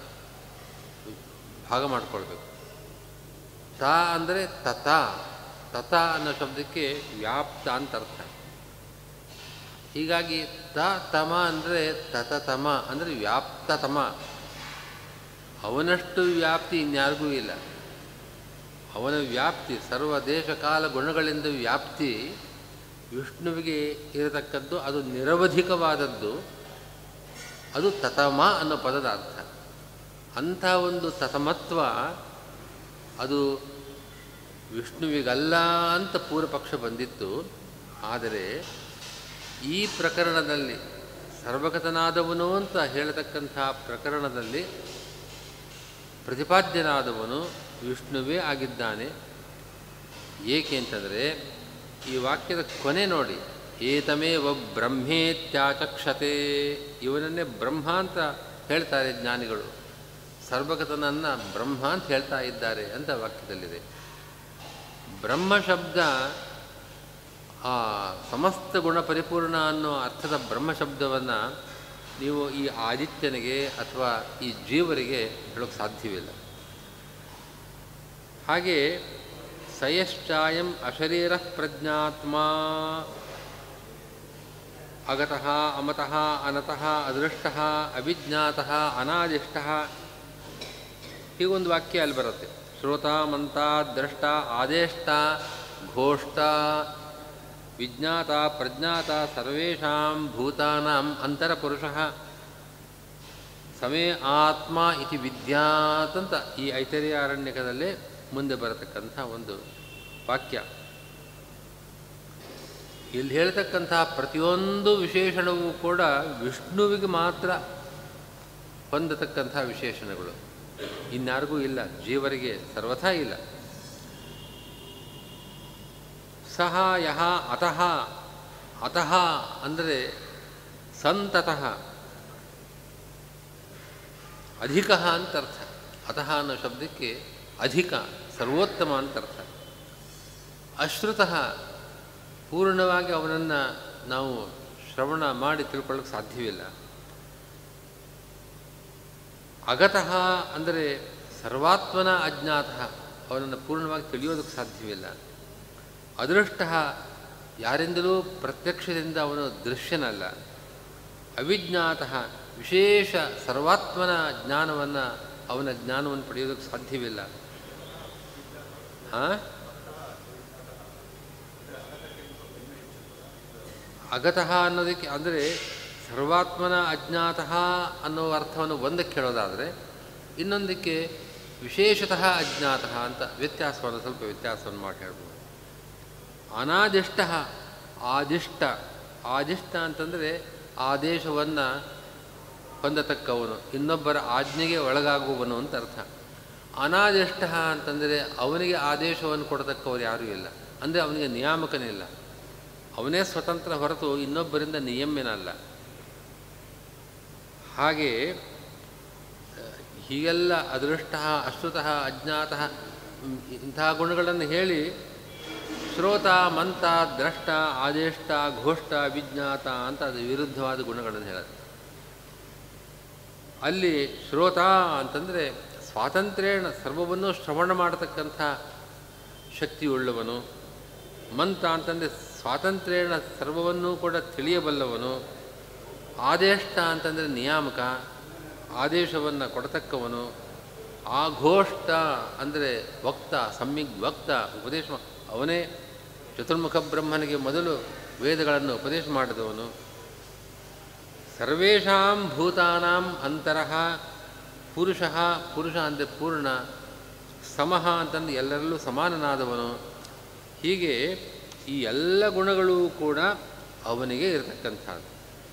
ಭಾಗ ಮಾಡಿಕೊಳ್ಬೇಕು ತ ಅಂದರೆ ತತ ತತ ಅನ್ನೋ ಶಬ್ದಕ್ಕೆ ವ್ಯಾಪ್ತ ಅಂತ ಅರ್ಥ ಹೀಗಾಗಿ ತ ತಮ ಅಂದರೆ ತತತಮ ಅಂದರೆ ವ್ಯಾಪ್ತತಮ ಅವನಷ್ಟು ವ್ಯಾಪ್ತಿ ಇನ್ಯಾರಿಗೂ ಇಲ್ಲ ಅವನ ವ್ಯಾಪ್ತಿ ಸರ್ವ ದೇಶ ಕಾಲ ಗುಣಗಳಿಂದ ವ್ಯಾಪ್ತಿ ವಿಷ್ಣುವಿಗೆ ಇರತಕ್ಕದ್ದು ಅದು ನಿರವಧಿಕವಾದದ್ದು ಅದು ತತಮ ಅನ್ನೋ ಪದದ ಅರ್ಥ ಅಂಥ ಒಂದು ತತಮತ್ವ ಅದು ವಿಷ್ಣುವಿಗಲ್ಲ ಅಂತ ಪೂರ್ವಪಕ್ಷ ಬಂದಿತ್ತು ಆದರೆ ಈ ಪ್ರಕರಣದಲ್ಲಿ ಸರ್ವಗತನಾದವನು ಅಂತ ಹೇಳತಕ್ಕಂಥ ಪ್ರಕರಣದಲ್ಲಿ ಪ್ರತಿಪಾದ್ಯನಾದವನು ವಿಷ್ಣುವೇ ಆಗಿದ್ದಾನೆ ಏಕೆ ಅಂತಂದರೆ ಈ ವಾಕ್ಯದ ಕೊನೆ ನೋಡಿ ಏತಮೇವ ಬ್ರಹ್ಮೇತ್ಯಾಚಕ್ಷತೆ ಇವನನ್ನೇ ಬ್ರಹ್ಮ ಅಂತ ಹೇಳ್ತಾರೆ ಜ್ಞಾನಿಗಳು ಸರ್ವಗತನನ್ನು ಬ್ರಹ್ಮ ಅಂತ ಹೇಳ್ತಾ ಇದ್ದಾರೆ ಅಂತ ವಾಕ್ಯದಲ್ಲಿದೆ ಬ್ರಹ್ಮ ಶಬ್ದ ಆ ಸಮಸ್ತ ಗುಣ ಪರಿಪೂರ್ಣ ಅನ್ನೋ ಅರ್ಥದ ಬ್ರಹ್ಮ ಶಬ್ದವನ್ನು ನೀವು ಈ ಆದಿತ್ಯನಿಗೆ ಅಥವಾ ಈ ಜೀವರಿಗೆ ಹೇಳೋಕ್ಕೆ ಸಾಧ್ಯವಿಲ್ಲ ಹಾಗೆ ಸಯಶ್ಚಾಯಂ ಅಶರೀರ ಪ್ರಜ್ಞಾತ್ಮ ಅಗತಃ ಅಮತಃ ಅನತಃ ಅದೃಷ್ಟಃ ಅವಿಜ್ಞಾತಃ ಅನಾದಿಷ್ಟಃ ಹೀಗೊಂದು ವಾಕ್ಯ ಅಲ್ಲಿ ಬರುತ್ತೆ ಶ್ರೋತ ಮಂತ ದ್ರಷ್ಟ ಆದೇಷ್ಟ ಘೋಷ್ಟ ವಿಜ್ಞಾತ ಪ್ರಜ್ಞಾತ ಸರ್ವೇಷಾಂ ಭೂತಾನಾಂ ಅಂತರಪುರುಷಃ ಸಮೇ ಆತ್ಮ ಇತಿ ವಿದ್ಯಾತ್ ಅಂತ ಈ ಐತರ್ಯಾರಣ್ಯಕದಲ್ಲೇ ಮುಂದೆ ಬರತಕ್ಕಂಥ ಒಂದು ವಾಕ್ಯ ಇಲ್ಲಿ ಹೇಳ್ತಕ್ಕಂತಹ ಪ್ರತಿಯೊಂದು ವಿಶೇಷಣವೂ ಕೂಡ ವಿಷ್ಣುವಿಗೆ ಮಾತ್ರ ಹೊಂದತಕ್ಕಂಥ ವಿಶೇಷಣಗಳು ಇನ್ಯಾರಿಗೂ ಇಲ್ಲ ಜೀವರಿಗೆ ಸರ್ವಥಾ ಇಲ್ಲ ಸಹ ಯಹ ಅತಃ ಅತಃ ಅಂದರೆ ಸಂತತಃ ಅಧಿಕ ಅಂತ ಅರ್ಥ ಅತಃ ಅನ್ನೋ ಶಬ್ದಕ್ಕೆ ಅಧಿಕ ಸರ್ವೋತ್ತಮ ಅಂತ ಅರ್ಥ ಅಶ್ರುತಃ ಪೂರ್ಣವಾಗಿ ಅವನನ್ನು ನಾವು ಶ್ರವಣ ಮಾಡಿ ತಿಳ್ಕೊಳ್ಳೋಕೆ ಸಾಧ್ಯವಿಲ್ಲ ಅಗತಃ ಅಂದರೆ ಸರ್ವಾತ್ಮನ ಅಜ್ಞಾತ ಅವನನ್ನು ಪೂರ್ಣವಾಗಿ ತಿಳಿಯೋದಕ್ಕೆ ಸಾಧ್ಯವಿಲ್ಲ ಅದೃಷ್ಟ ಯಾರಿಂದಲೂ ಪ್ರತ್ಯಕ್ಷದಿಂದ ಅವನು ದೃಶ್ಯನಲ್ಲ ಅವಿಜ್ಞಾತ ವಿಶೇಷ ಸರ್ವಾತ್ಮನ ಜ್ಞಾನವನ್ನು ಅವನ ಜ್ಞಾನವನ್ನು ಪಡೆಯೋದಕ್ಕೆ ಸಾಧ್ಯವಿಲ್ಲ ಹಾಂ ಅಗತಃ ಅನ್ನೋದಕ್ಕೆ ಅಂದರೆ ಸರ್ವಾತ್ಮನ ಅಜ್ಞಾತಃ ಅನ್ನೋ ಅರ್ಥವನ್ನು ಒಂದಕ್ಕೆ ಹೇಳೋದಾದರೆ ಇನ್ನೊಂದಕ್ಕೆ ವಿಶೇಷತಃ ಅಜ್ಞಾತಃ ಅಂತ ವ್ಯತ್ಯಾಸವನ್ನು ಸ್ವಲ್ಪ ವ್ಯತ್ಯಾಸವನ್ನು ಮಾಡಿ ಹೇಳ್ಬೋದು ಅನಾದಿಷ್ಟ ಆದಿಷ್ಟ ಆದಿಷ್ಟ ಅಂತಂದರೆ ಆದೇಶವನ್ನು ಹೊಂದತಕ್ಕವನು ಇನ್ನೊಬ್ಬರ ಆಜ್ಞೆಗೆ ಒಳಗಾಗುವವನು ಅಂತ ಅರ್ಥ ಅನಾದಿಷ್ಟ ಅಂತಂದರೆ ಅವನಿಗೆ ಆದೇಶವನ್ನು ಕೊಡತಕ್ಕವರು ಯಾರೂ ಇಲ್ಲ ಅಂದರೆ ಅವನಿಗೆ ನಿಯಾಮಕನಿಲ್ಲ ಅವನೇ ಸ್ವತಂತ್ರ ಹೊರತು ಇನ್ನೊಬ್ಬರಿಂದ ನಿಯಮ್ಯನಲ್ಲ ಹಾಗೆ ಹೀಗೆಲ್ಲ ಅದೃಷ್ಟ ಅಶ್ರುತಃ ಅಜ್ಞಾತಃ ಇಂತಹ ಗುಣಗಳನ್ನು ಹೇಳಿ ಶ್ರೋತ ಮಂತ ದ್ರಷ್ಟ ಆದೇಷ್ಟ ಘೋಷ್ಟ ವಿಜ್ಞಾತ ಅಂತ ಅದು ವಿರುದ್ಧವಾದ ಗುಣಗಳನ್ನು ಹೇಳುತ್ತೆ ಅಲ್ಲಿ ಶ್ರೋತ ಅಂತಂದರೆ ಸ್ವಾತಂತ್ರ್ಯೇಣ ಸರ್ವವನ್ನೂ ಶ್ರವಣ ಮಾಡತಕ್ಕಂಥ ಶಕ್ತಿಯುಳ್ಳವನು ಮಂತ ಅಂತಂದರೆ ಸ್ವಾತಂತ್ರ್ಯೇಣ ಸರ್ವವನ್ನೂ ಕೂಡ ತಿಳಿಯಬಲ್ಲವನು ಆದೇಷ್ಟ ಅಂತಂದರೆ ನಿಯಾಮಕ ಆದೇಶವನ್ನು ಕೊಡತಕ್ಕವನು ಆಘೋಷ್ಟ ಅಂದರೆ ವಕ್ತ ಸಮ್ಯಗ್ ವಕ್ತ ಉಪದೇಶ ಅವನೇ ಚತುರ್ಮುಖ ಬ್ರಹ್ಮನಿಗೆ ಮೊದಲು ವೇದಗಳನ್ನು ಉಪದೇಶ ಮಾಡಿದವನು ಸರ್ವೇಷಾಂ ಭೂತಾನಾಂ ಅಂತರಃ ಪುರುಷ ಪುರುಷ ಅಂದರೆ ಪೂರ್ಣ ಸಮಃ ಅಂತಂದು ಎಲ್ಲರಲ್ಲೂ ಸಮಾನನಾದವನು ಹೀಗೆ ಈ ಎಲ್ಲ ಗುಣಗಳೂ ಕೂಡ ಅವನಿಗೆ ಇರತಕ್ಕಂಥದ್ದು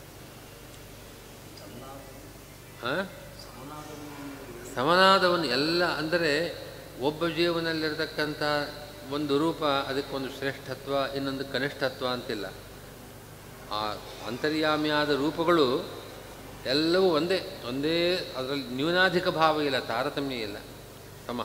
ಸಮನಾದವನು ಎಲ್ಲ ಅಂದರೆ ಒಬ್ಬ ಜೀವನಲ್ಲಿರತಕ್ಕಂಥ ಒಂದು ರೂಪ ಅದಕ್ಕೊಂದು ಶ್ರೇಷ್ಠತ್ವ ಇನ್ನೊಂದು ಕನಿಷ್ಠತ್ವ ಅಂತಿಲ್ಲ ಆ ಅಂತರ್ಯಾಮಿಯಾದ ರೂಪಗಳು ಎಲ್ಲವೂ ಒಂದೇ ಒಂದೇ ಅದರಲ್ಲಿ ನ್ಯೂನಾಧಿಕ ಭಾವ ಇಲ್ಲ ತಾರತಮ್ಯ ಇಲ್ಲ ಸಮಃ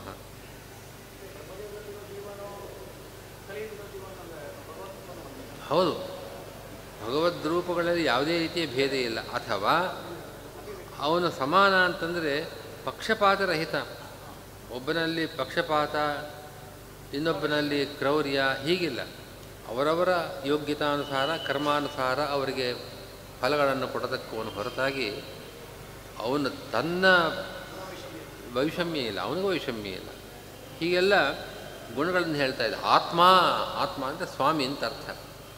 ಹೌದು ಭಗವದ್ ರೂಪಗಳಲ್ಲಿ ಯಾವುದೇ ರೀತಿಯ ಭೇದ ಇಲ್ಲ ಅಥವಾ ಅವನು ಸಮಾನ ಅಂತಂದರೆ ಪಕ್ಷಪಾತರಹಿತ ಒಬ್ಬನಲ್ಲಿ ಪಕ್ಷಪಾತ ಇನ್ನೊಬ್ಬನಲ್ಲಿ ಕ್ರೌರ್ಯ ಹೀಗಿಲ್ಲ ಅವರವರ ಯೋಗ್ಯತಾನುಸಾರ ಕರ್ಮಾನುಸಾರ ಅವರಿಗೆ ಫಲಗಳನ್ನು ಕೊಡತಕ್ಕವನು ಹೊರತಾಗಿ ಅವನು ತನ್ನ ವೈಷಮ್ಯ ಇಲ್ಲ ಅವನಿಗೂ ವೈಷಮ್ಯ ಇಲ್ಲ ಹೀಗೆಲ್ಲ ಗುಣಗಳನ್ನು ಹೇಳ್ತಾ ಇದ್ದ ಆತ್ಮ ಆತ್ಮ ಅಂತ ಸ್ವಾಮಿ ಅಂತ ಅರ್ಥ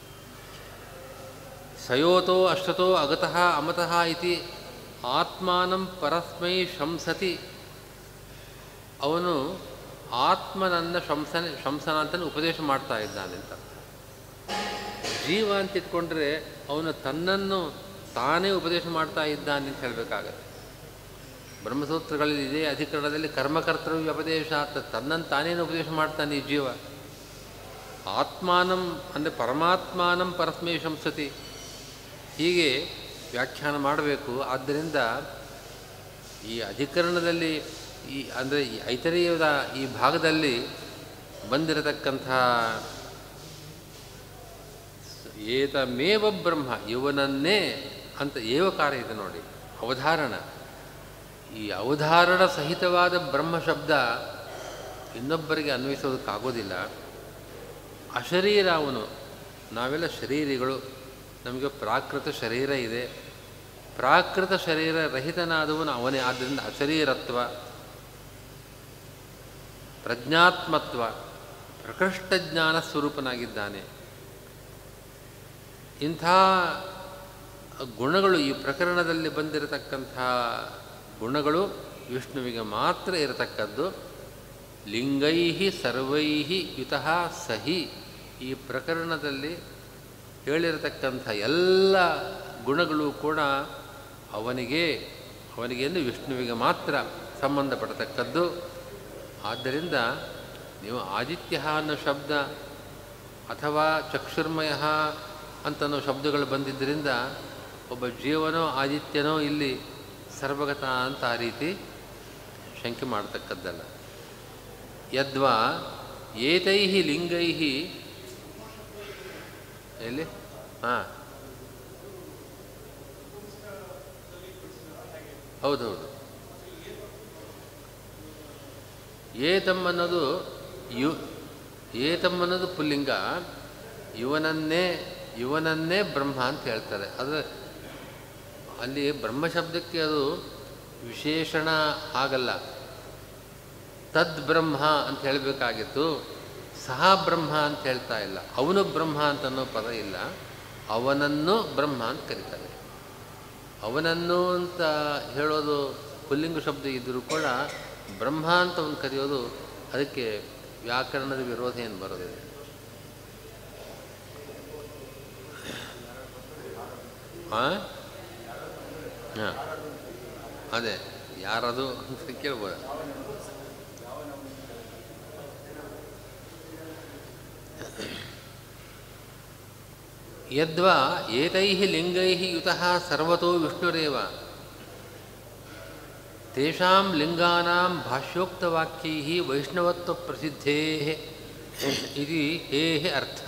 ಸಯೋತೋ ಅಷ್ಟತೋ ಅಗತಃ ಅಮತಃ ಇತಿ ಆತ್ಮಾನಂ ಪರಸ್ಮೈ ಶಂಸತಿ ಅವನು ಆತ್ಮನನ್ನ ಶಂಸನ ಶಂಸನ ಅಂತಲೇ ಉಪದೇಶ ಮಾಡ್ತಾ ಇದ್ದಾನೆ ಅಂತ ಜೀವ ಅಂತ ಇಟ್ಕೊಂಡ್ರೆ ಅವನು ತನ್ನನ್ನು ತಾನೇ ಉಪದೇಶ ಮಾಡ್ತಾ ಇದ್ದಾನೆ ಅಂತ ಹೇಳಬೇಕಾಗತ್ತೆ ಬ್ರಹ್ಮಸೂತ್ರಗಳಲ್ಲಿ ಇದೇ ಅಧಿಕರಣದಲ್ಲಿ ಕರ್ಮಕರ್ತವ್ಯ ಉಪದೇಶ ಅಂತ ತನ್ನನ್ನು ತಾನೇನು ಉಪದೇಶ ಮಾಡ್ತಾನೆ ಈ ಜೀವ ಆತ್ಮಾನಂ ಅಂದರೆ ಪರಮಾತ್ಮಾನಂ ಪರಸ್ಮೈ ಶಂಸತಿ ಹೀಗೆ ವ್ಯಾಖ್ಯಾನ ಮಾಡಬೇಕು ಆದ್ದರಿಂದ ಈ ಅಧಿಕರಣದಲ್ಲಿ ಈ ಅಂದರೆ ಈ ಐತರೇಯದ ಈ ಭಾಗದಲ್ಲಿ ಬಂದಿರತಕ್ಕಂಥ ಏತಮೇವ ಬ್ರಹ್ಮ ಇವನನ್ನೇ ಅಂತ ಏವಕಾರ ಇದೆ ನೋಡಿ ಅವಧಾರಣ ಈ ಅವಧಾರಣ ಸಹಿತವಾದ ಬ್ರಹ್ಮ ಶಬ್ದ ಇನ್ನೊಬ್ಬರಿಗೆ ಅನ್ವಯಿಸೋದಕ್ಕಾಗೋದಿಲ್ಲ ಅಶರೀರ ಅವನು ನಾವೆಲ್ಲ ಶರೀರಿಗಳು ನಮಗೆ ಪ್ರಾಕೃತ ಶರೀರ ಇದೆ ಪ್ರಾಕೃತ ಶರೀರ ರಹಿತನಾದವನು ಅವನೇ ಆದ್ದರಿಂದ ಅಶರೀರತ್ವ ಪ್ರಜ್ಞಾತ್ಮತ್ವ ಪ್ರಕೃಷ್ಟ ಜ್ಞಾನ ಸ್ವರೂಪನಾಗಿದ್ದಾನೆ ಇಂಥ ಗುಣಗಳು ಈ ಪ್ರಕರಣದಲ್ಲಿ ಬಂದಿರತಕ್ಕಂಥ ಗುಣಗಳು ವಿಷ್ಣುವಿಗೆ ಮಾತ್ರ ಇರತಕ್ಕದ್ದು ಲಿಂಗೈ ಸರ್ವೈ ಯುತಃ ಸಹಿ ಈ ಪ್ರಕರಣದಲ್ಲಿ ಹೇಳಿರತಕ್ಕಂಥ ಎಲ್ಲ ಗುಣಗಳು ಕೂಡ ಅವನಿಗೆ ಅವನಿಗೆ ಎಂದು ವಿಷ್ಣುವಿಗೆ ಮಾತ್ರ ಸಂಬಂಧಪಡತಕ್ಕದ್ದು ಆದ್ದರಿಂದ ನೀವು ಆದಿತ್ಯ ಅನ್ನೋ ಶಬ್ದ ಅಥವಾ ಚಕ್ಷುರ್ಮಯ ಅಂತನೋ ಶಬ್ದಗಳು ಬಂದಿದ್ದರಿಂದ ಒಬ್ಬ ಜೀವನೋ ಆದಿತ್ಯನೋ ಇಲ್ಲಿ ಸರ್ವಗತ ಅಂತ ಆ ರೀತಿ ಶಂಕೆ ಮಾಡತಕ್ಕದ್ದಲ್ಲ ಯದ್ವಾ ಏತೈ ಲಿಂಗೈ ಎಲ್ಲಿ ಹಾಂ ಹೌದೌದು ಏತಮ್ ಅನ್ನೋದು ಯು ಏತಮ್ ಅನ್ನೋದು ಪುಲ್ಲಿಂಗ ಇವನನ್ನೇ ಇವನನ್ನೇ ಬ್ರಹ್ಮ ಅಂತ ಹೇಳ್ತಾರೆ ಆದರೆ ಅಲ್ಲಿ ಬ್ರಹ್ಮ ಶಬ್ದಕ್ಕೆ ಅದು ವಿಶೇಷಣ ಆಗಲ್ಲ ತದ್ ಬ್ರಹ್ಮ ಅಂತ ಹೇಳಬೇಕಾಗಿತ್ತು ಸಹ ಬ್ರಹ್ಮ ಅಂತ ಹೇಳ್ತಾ ಇಲ್ಲ ಅವನು ಬ್ರಹ್ಮ ಅಂತ ಅನ್ನೋ ಪದ ಇಲ್ಲ ಅವನನ್ನು ಬ್ರಹ್ಮ ಅಂತ ಕರೀತಾರೆ ಅವನನ್ನು ಅಂತ ಹೇಳೋದು ಪುಲ್ಲಿಂಗ ಶಬ್ದ ಇದ್ದರೂ ಕೂಡ ಬ್ರಹ್ಮ ಅಂತ ಅವನು ಕರೆಯೋದು ಅದಕ್ಕೆ ವ್ಯಾಕರಣದ ವಿರೋಧ ಏನು ಬರೋದಿಲ್ಲ ಹಾಂ ಹಾಂ ಅದೇ ಯಾರದು ಅಂತ ಕೇಳ್ಬೋದು ಯದ್ವಾ ಏತೈ ಲಿಂಗೈ ಯುತಃ ಸರ್ವತೋ ವಿಷ್ಣುರೇವ ತೇಷಾಂ ಲಿಂಗಾನಾಂ ಭಾಷ್ಯೋಕ್ತವಾಕ್ಯೈ ವೈಷ್ಣವತ್ವ ಪ್ರಸಿದ್ಧೇ ಇದು ಹೇ ಅರ್ಥ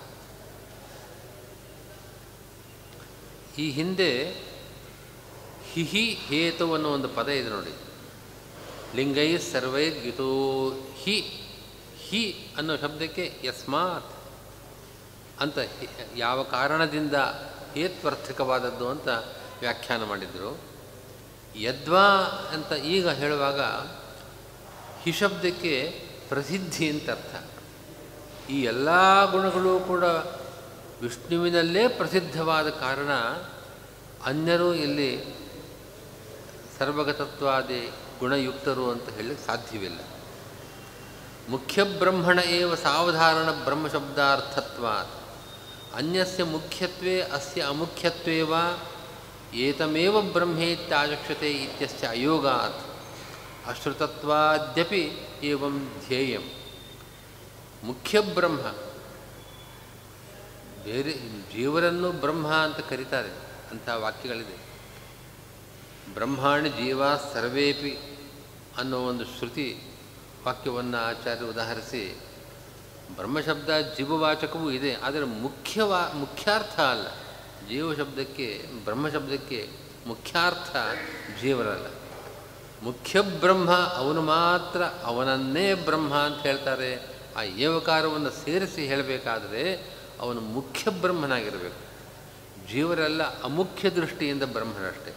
ಈ ಹಿಂದೆ ಹಿಹಿ ಹೇತು ಅನ್ನೋ ಒಂದು ಪದ ಇದೆ ನೋಡಿ ಲಿಂಗೈ ಸರ್ವೈ ಯುತೋ ಹಿ ಹಿ ಅನ್ನೋ ಶಬ್ದಕ್ಕೆ ಯಸ್ಮಾತ್ ಅಂತ ಹಿ- ಯಾವ ಕಾರಣದಿಂದ ಹೇತ್ವರ್ಥಕವಾದದ್ದು ಅಂತ ವ್ಯಾಖ್ಯಾನ ಮಾಡಿದರು ಯದ್ವಾ ಅಂತ ಈಗ ಹೇಳುವಾಗ ಹಿ ಶಬ್ದಕ್ಕೆ ಪ್ರಸಿದ್ಧಿ ಅಂತ ಅರ್ಥ ಈ ಎಲ್ಲ ಗುಣಗಳು ಕೂಡ ವಿಷ್ಣುವಿನಲ್ಲೇ ಪ್ರಸಿದ್ಧವಾದ ಕಾರಣ ಅನ್ಯರು ಇಲ್ಲಿ ಸರ್ವಗತತ್ವಾದಿ ಗುಣಯುಕ್ತರು ಅಂತ ಹೇಳಲಿಕ್ಕೆ ಸಾಧ್ಯವಿಲ್ಲ ಮುಖ್ಯ ಬ್ರಹ್ಮಣ ಏವ ಸಾವಧಾರಣ ಬ್ರಹ್ಮಶಬ್ದಾರ್ಥತ್ವಾತ್ ಅನ್ಯಸ್ಯ ಮುಖ್ಯತ್ವೇ ಅಸ್ಯ ಅಮುಖ್ಯತ್ವೇ ವಾ ಏತಮೇವ ಬ್ರಹ್ಮೇತ್ಯಾಚಕ್ಷತೆ ಇತ್ಯಸ್ಯ ಅಯೋಗಾತ್ ಅಶ್ರುತತ್ವಾದ್ಯಪಿ ಏವಂ ಧ್ಯೇಯಂ ಮುಖ್ಯ ಬ್ರಹ್ಮ ಬೇರೆ ಜೀವರನ್ನು ಬ್ರಹ್ಮ ಅಂತ ಕರೀತಾರೆ ಅಂಥ ವಾಕ್ಯಗಳಿದೆ ಬ್ರಹ್ಮಾಣಿ ಜೀವ ಸರ್ವೇಪಿ ಅನ್ನೋ ಒಂದು ಶ್ರುತಿ ವಾಕ್ಯವನ್ನು ಆಚಾರ್ಯ ಉದಾಹರಿಸಿ ಬ್ರಹ್ಮಶಬ್ದ ಜೀವವಾಚಕವೂ ಇದೆ ಆದರೆ ಮುಖ್ಯವಾ ಮುಖ್ಯಾರ್ಥ ಅಲ್ಲ ಜೀವ ಶಬ್ದಕ್ಕೆ ಬ್ರಹ್ಮ ಶಬ್ದಕ್ಕೆ ಮುಖ್ಯಾರ್ಥ ಜೀವರಲ್ಲ ಮುಖ್ಯ ಬ್ರಹ್ಮ ಅವನು ಮಾತ್ರ ಅವನನ್ನೇ ಬ್ರಹ್ಮ ಅಂತ ಹೇಳ್ತಾರೆ ಆ ಏವಕಾರವನ್ನು ಸೇರಿಸಿ ಹೇಳಬೇಕಾದ್ರೆ ಅವನು ಮುಖ್ಯ ಬ್ರಹ್ಮನಾಗಿರಬೇಕು ಜೀವರೆಲ್ಲ ಅಮುಖ್ಯ ದೃಷ್ಟಿಯಿಂದ ಬ್ರಹ್ಮನಷ್ಟೇ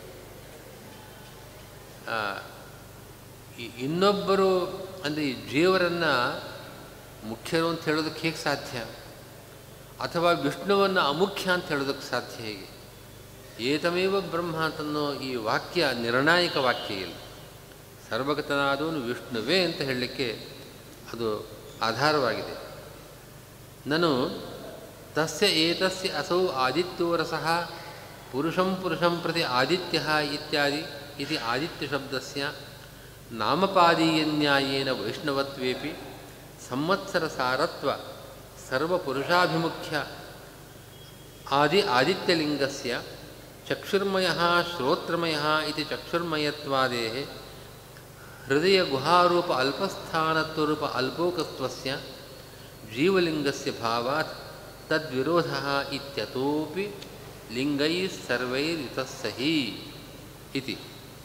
ಆ, ಈ ಇನ್ನೊಬ್ಬರು ಅಂದರೆ ಈ ಜೀವರನ್ನು ಮುಖ್ಯರು ಅಂತ ಹೇಳೋದಕ್ಕೆ ಹೇಗೆ ಸಾಧ್ಯ ಅಥವಾ ವಿಷ್ಣುವನ್ನು ಅಮುಖ್ಯ ಅಂತ ಹೇಳೋದಕ್ಕೆ ಸಾಧ್ಯ ಹೇಗೆ ಏತಮೇವ ಬ್ರಹ್ಮ ಅಂತನ್ನೋ ಈ ವಾಕ್ಯ ನಿರ್ಣಾಯಕ ವಾಕ್ಯ ಇಲ್ಲ ಸರ್ವಗತನಾದವನು ವಿಷ್ಣುವೇ ಅಂತ ಹೇಳಲಿಕ್ಕೆ ಅದು ಆಧಾರವಾಗಿದೆ ನಾನು ತಸ್ಯ ಏತಸ್ಯ ಅಸೌ ಆದಿತ್ಯೋ ರಸಃ ಪುರುಷಂ ಪುರುಷಂ ಪ್ರತಿ ಆದಿತ್ಯ ಇತ್ಯಾದಿ ಇತಿ ಆದಿತ್ಯಶಬ್ದಸ್ಯ ನಾಮಪಾದೀಯನ್ಯಾಯೇನ ವೈಷ್ಣವತ್ವೇಪಿ ಸಂವತ್ಸರ ಸಾರತ್ವ ಸರ್ವಪುರುಷಾಭಿಮುಖ್ಯ ಆದಿ ಆದಿತ್ಯಲಿಂಗಸ್ಯ ಚಕ್ಷುರ್ಮಯಃ ಶ್ರೋತ್ರಮಯಃ ಇತಿ ಚಕ್ಷುರ್ಮಯತ್ವಾದೇಃ ಹೃದಯ ಗುಹಾರೂಪ ಅಲ್ಪಸ್ಥಾನತ್ವರೂಪ ಅಲ್ಪೋಕತ್ವಸ್ಯ ಜೀವಲಿಂಗಸ್ಯ ಭಾವಾತ್ ತದ್ವಿರೋಧಃ ಇತ್ಯತೋಪಿ ಲಿಂಗೈಃ ಸರ್ವೈರಿತಸ್ಸಹಿ ಇತಿ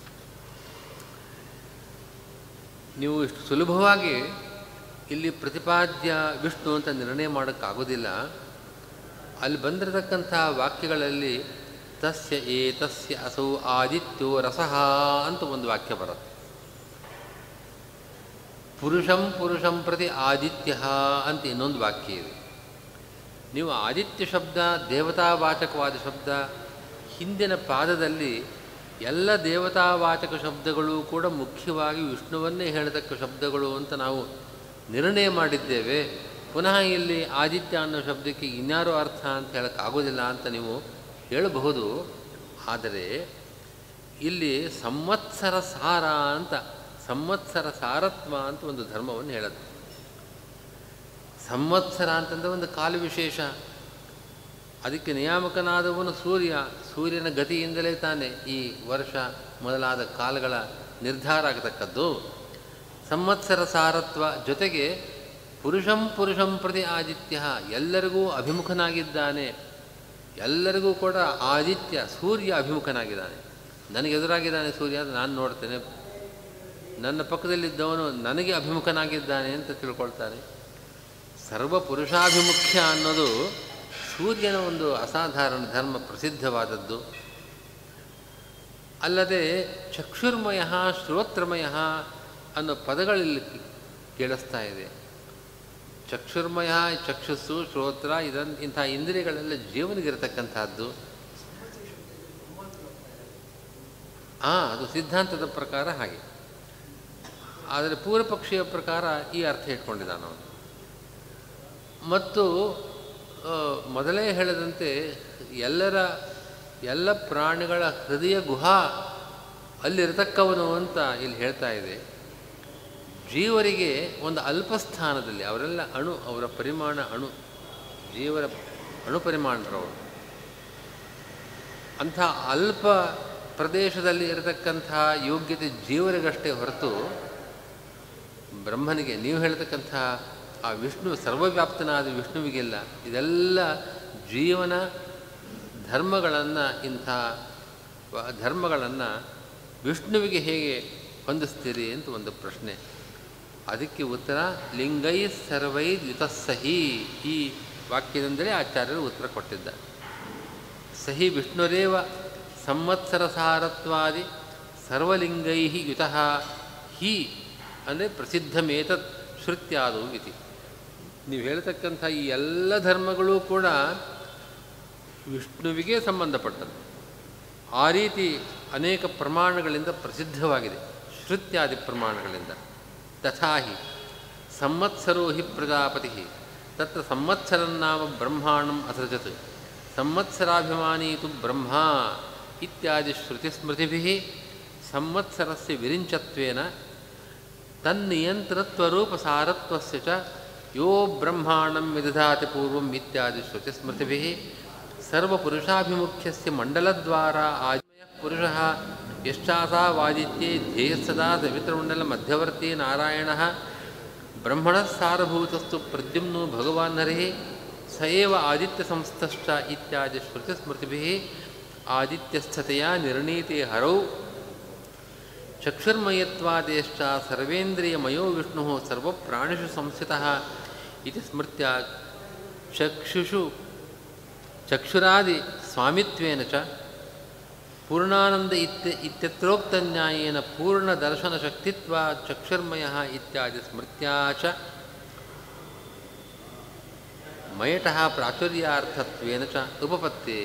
ನೀವು ಇಷ್ಟು ಸುಲಭವಾಗಿ ಇಲ್ಲಿ ಪ್ರತಿಪಾದ್ಯ ವಿಷ್ಣು ಅಂತ ನಿರ್ಣಯ ಮಾಡೋಕ್ಕಾಗೋದಿಲ್ಲ ಅಲ್ಲಿ ಬಂದಿರತಕ್ಕಂಥ ವಾಕ್ಯಗಳಲ್ಲಿ ತಸ್ಯ ಏತಸ್ಯ ಅಸೌ ಆದಿತ್ಯೋ ರಸಃ ಅಂತ ಒಂದು ವಾಕ್ಯ ಬರುತ್ತೆ ಪುರುಷಂ ಪುರುಷಂ ಪ್ರತಿ ಆದಿತ್ಯ ಅಂತ ಇನ್ನೊಂದು ವಾಕ್ಯ ಇದೆ ನೀವು ಆದಿತ್ಯ ಶಬ್ದ ದೇವತಾವಾಚಕವಾದ ಶಬ್ದ ಹಿಂದಿನ ಪಾದದಲ್ಲಿ ಎಲ್ಲ ದೇವತಾವಾಚಕ ಶಬ್ದಗಳು ಕೂಡ ಮುಖ್ಯವಾಗಿ ವಿಷ್ಣುವನ್ನೇ ಹೇಳತಕ್ಕ ಶಬ್ದಗಳು ಅಂತ ನಾವು ನಿರ್ಣಯ ಮಾಡಿದ್ದೇವೆ ಪುನಃ ಇಲ್ಲಿ ಆದಿತ್ಯ ಅನ್ನೋ ಶಬ್ದಕ್ಕೆ ಇನ್ಯಾರೋ ಅರ್ಥ ಅಂತ ಹೇಳೋಕ್ಕಾಗೋದಿಲ್ಲ ಅಂತ ನೀವು ಹೇಳಬಹುದು ಆದರೆ ಇಲ್ಲಿ ಸಂವತ್ಸರ ಸಾರ ಅಂತ ಸಂವತ್ಸರ ಸಾರತ್ವ ಅಂತ ಒಂದು ಧರ್ಮವನ್ನು ಹೇಳುತ್ತೆ ಸಂವತ್ಸರ ಅಂತಂದರೆ ಒಂದು ಕಾಲ ವಿಶೇಷ ಅದಕ್ಕೆ ನಿಯಾಮಕನಾದವನು ಸೂರ್ಯ ಸೂರ್ಯನ ಗತಿಯಿಂದಲೇ ತಾನೆ ಈ ವರ್ಷ ಮೊದಲಾದ ಕಾಲಗಳ ನಿರ್ಧಾರ ಆಗತಕ್ಕದ್ದು ಸಂವತ್ಸರ ಸಾರತ್ವ ಜೊತೆಗೆ ಪುರುಷಂ ಪುರುಷಂ ಪ್ರತಿ ಆದಿತ್ಯ ಎಲ್ಲರಿಗೂ ಅಭಿಮುಖನಾಗಿದ್ದಾನೆ ಎಲ್ಲರಿಗೂ ಕೂಡ ಆದಿತ್ಯ ಸೂರ್ಯ ಅಭಿಮುಖನಾಗಿದ್ದಾನೆ ನನಗೆ ಎದುರಾಗಿದ್ದಾನೆ ಸೂರ್ಯ ಅಂತ ನಾನು ನೋಡ್ತೇನೆ ನನ್ನ ಪಕ್ಕದಲ್ಲಿದ್ದವನು ನನಗೆ ಅಭಿಮುಖನಾಗಿದ್ದಾನೆ ಅಂತ ತಿಳ್ಕೊಳ್ತಾನೆ ಸರ್ವ ಪುರುಷಾಭಿಮುಖ್ಯ ಅನ್ನೋದು ಸೂರ್ಯನ ಒಂದು ಅಸಾಧಾರಣ ಧರ್ಮ ಪ್ರಸಿದ್ಧವಾದದ್ದು ಅಲ್ಲದೆ ಚಕ್ಷುರ್ಮಯ ಶ್ರೋತ್ರಮಯ ಅನ್ನೋ ಪದಗಳಲ್ಲಿ ಕೇಳಿಸ್ತಾ ಇದೆ ಚಕ್ಷುರ್ಮಯ ಚಕ್ಷುಸ್ಸು ಶ್ರೋತ್ರ ಇದನ್ ಇಂಥ ಇಂದ್ರಿಯಗಳೆಲ್ಲ ಜೀವನಿಗಿರತಕ್ಕಂಥದ್ದು ಹಾಂ ಅದು ಸಿದ್ಧಾಂತದ ಪ್ರಕಾರ ಹಾಗೆ ಆದರೆ ಪೂರ್ವಪಕ್ಷಿಯ ಪ್ರಕಾರ ಈ ಅರ್ಥ ಇಟ್ಕೊಂಡಿದ್ದಾನೆ ಅವನು ಮತ್ತು ಮೊದಲೇ ಹೇಳಿದಂತೆ ಎಲ್ಲರ ಎಲ್ಲ ಪ್ರಾಣಿಗಳ ಹೃದಯ ಗುಹಾ ಅಲ್ಲಿರತಕ್ಕವನು ಅಂತ ಇಲ್ಲಿ ಹೇಳ್ತಾ ಇದೆ ಜೀವರಿಗೆ ಒಂದು ಅಲ್ಪ ಸ್ಥಾನದಲ್ಲಿ ಅವರೆಲ್ಲ ಅಣು ಅವರ ಪರಿಮಾಣ ಅಣು ಜೀವರ ಅಣು ಪರಿಮಾಣರವರು ಅಂಥ ಅಲ್ಪ ಪ್ರದೇಶದಲ್ಲಿ ಇರತಕ್ಕಂಥ ಯೋಗ್ಯತೆ ಜೀವರಿಗಷ್ಟೇ ಹೊರತು ಬ್ರಹ್ಮನಿಗೆ ನೀವು ಹೇಳ್ತಕ್ಕಂಥ ಆ ವಿಷ್ಣು ಸರ್ವವ್ಯಾಪ್ತನಾದ ವಿಷ್ಣುವಿಗೆಲ್ಲ ಇದೆಲ್ಲ ಜೀವನ ಧರ್ಮಗಳನ್ನು ಇಂಥ ಧರ್ಮಗಳನ್ನು ವಿಷ್ಣುವಿಗೆ ಹೇಗೆ ಹೊಂದಿಸ್ತೀರಿ ಅಂತ ಒಂದು ಪ್ರಶ್ನೆ ಅದಕ್ಕೆ ಉತ್ತರ ಲಿಂಗೈ ಸರ್ವೈ ಯುತಸ್ಸಹಿ ಈ ವಾಕ್ಯದಿಂದಲೇ ಆಚಾರ್ಯರು ಉತ್ತರ ಕೊಟ್ಟಿದ್ದಾರೆ ಸಹಿ ವಿಷ್ಣುರೇವ ಸಂವತ್ಸರ ಸಾರತ್ವಾದಿ ಸರ್ವಲಿಂಗೈ ಯುತಃ ಹಿ ಅಂದರೆ ಪ್ರಸಿದ್ಧಮೇತತ್ ಶ್ರುತ್ಯಾದವು ಇತಿ ನೀವು ಹೇಳ್ತಕ್ಕಂಥ ಈ ಎಲ್ಲ ಧರ್ಮಗಳು ಕೂಡ ವಿಷ್ಣುವಿಗೆ ಸಂಬಂಧಪಟ್ಟದ್ದು ಆ ರೀತಿ ಅನೇಕ ಪ್ರಮಾಣಗಳಿಂದ ಪ್ರಸಿದ್ಧವಾಗಿದೆ ಶ್ರುತ್ಯಾದಿ ಪ್ರಮಾಣಗಳಿಂದ ತಥಾಹಿ ಸಂವತ್ಸರೋ ಹಿ ಪ್ರಜಾಪತಿ ತತ್ರ ಸಂವತ್ಸರನ್ನಾಮ ಬ್ರಹ್ಮಾಣಂ ಅಸೃಜತ್ ಸಂವತ್ಸರಾಭಿಮಾನಿ ತು ಬ್ರಹ್ಮ ಇತ್ಯಾದಿ ಶ್ರುತಿಸ್ಮೃತಿಭಿ ಸಂವತ್ಸರಸ್ಯ ವಿರಿಂಚತ್ವೇನ ತನ್ನಿಯಂತ್ರತ್ವರೂಪಸಾರತ್ವಸ್ಯ ಚ ಯೋ ಬ್ರಹ್ಮಾಣಂ ವಿದಧಾತಿ ಪೂರ್ವಂ ಇತ್ಯಾದಿ ಶ್ರುತಿಸ್ಮೃತಿಭಿः ಸರ್ವಪುರುಷಾಭಿಮುಖ್ಯಸ್ಯ ಮಂಡಲದ್ವಾರ ಆಜ್ಮಯಃ ಪುರುಷಃ ಯಶ್ಚಾಸಾವಾದಿತ್ಯೇ ಧ್ಯೇಯಸ್ಸದಾ ಸವಿತೃಮಂಡಲ ಮಧ್ಯವರ್ತಿ ನಾರಾಯಣಃ ಬ್ರಹ್ಮಣಃ ಸಾರಭೂತಸ್ತು ಪ್ರದ್ಯುಮ್ನೋ ಭಗವಾನ್ ಹರಿः ಸ ಏವ ಆದಿತ್ಯಸಂಸ್ಥಶ್ಚ ಇತ್ಯಾದಿ ಶ್ರುತಿಸ್ಮೃತಿಭಿः ಆದಿತ್ಯಸ್ಥತೆಯ ನಿರ್ಣೀತೆ ಹರೌ ಚಕ್ಷುರ್ಮಯತ್ವಾದೇಶ್ಚ ಸರ್ವೇಂದ್ರಿಯಮಯೋ ವಿಷ್ಣು ಸರ್ವಪ್ರಾಣಿಷು ಸಂಸ್ಥಿತಃ ಇತಿ ಸ್ಮೃತ್ಯ ಚಕ್ಷುಷು ಚಕ್ಷುರಾದಿ ಸ್ವಾಮಿತ್ವೇನ ಚ ಪೂರ್ಣಾನಂದ ಇತ್ಯ ಇತ್ಯತ್ರೋಕ್ತನ್ಯಾಯೇನ ಪೂರ್ಣದರ್ಶನಶಕ್ತಿತ್ವ ಚಕ್ಷುರ್ಮಯ ಇತ್ಯಾದಿ ಸ್ಮೃತ್ಯಾ ಚ ಮಯಟಃ ಪ್ರಾಚುರ್ಯಾರ್ಥತ್ವೇನ ಚ ಉಪಪತ್ತೇ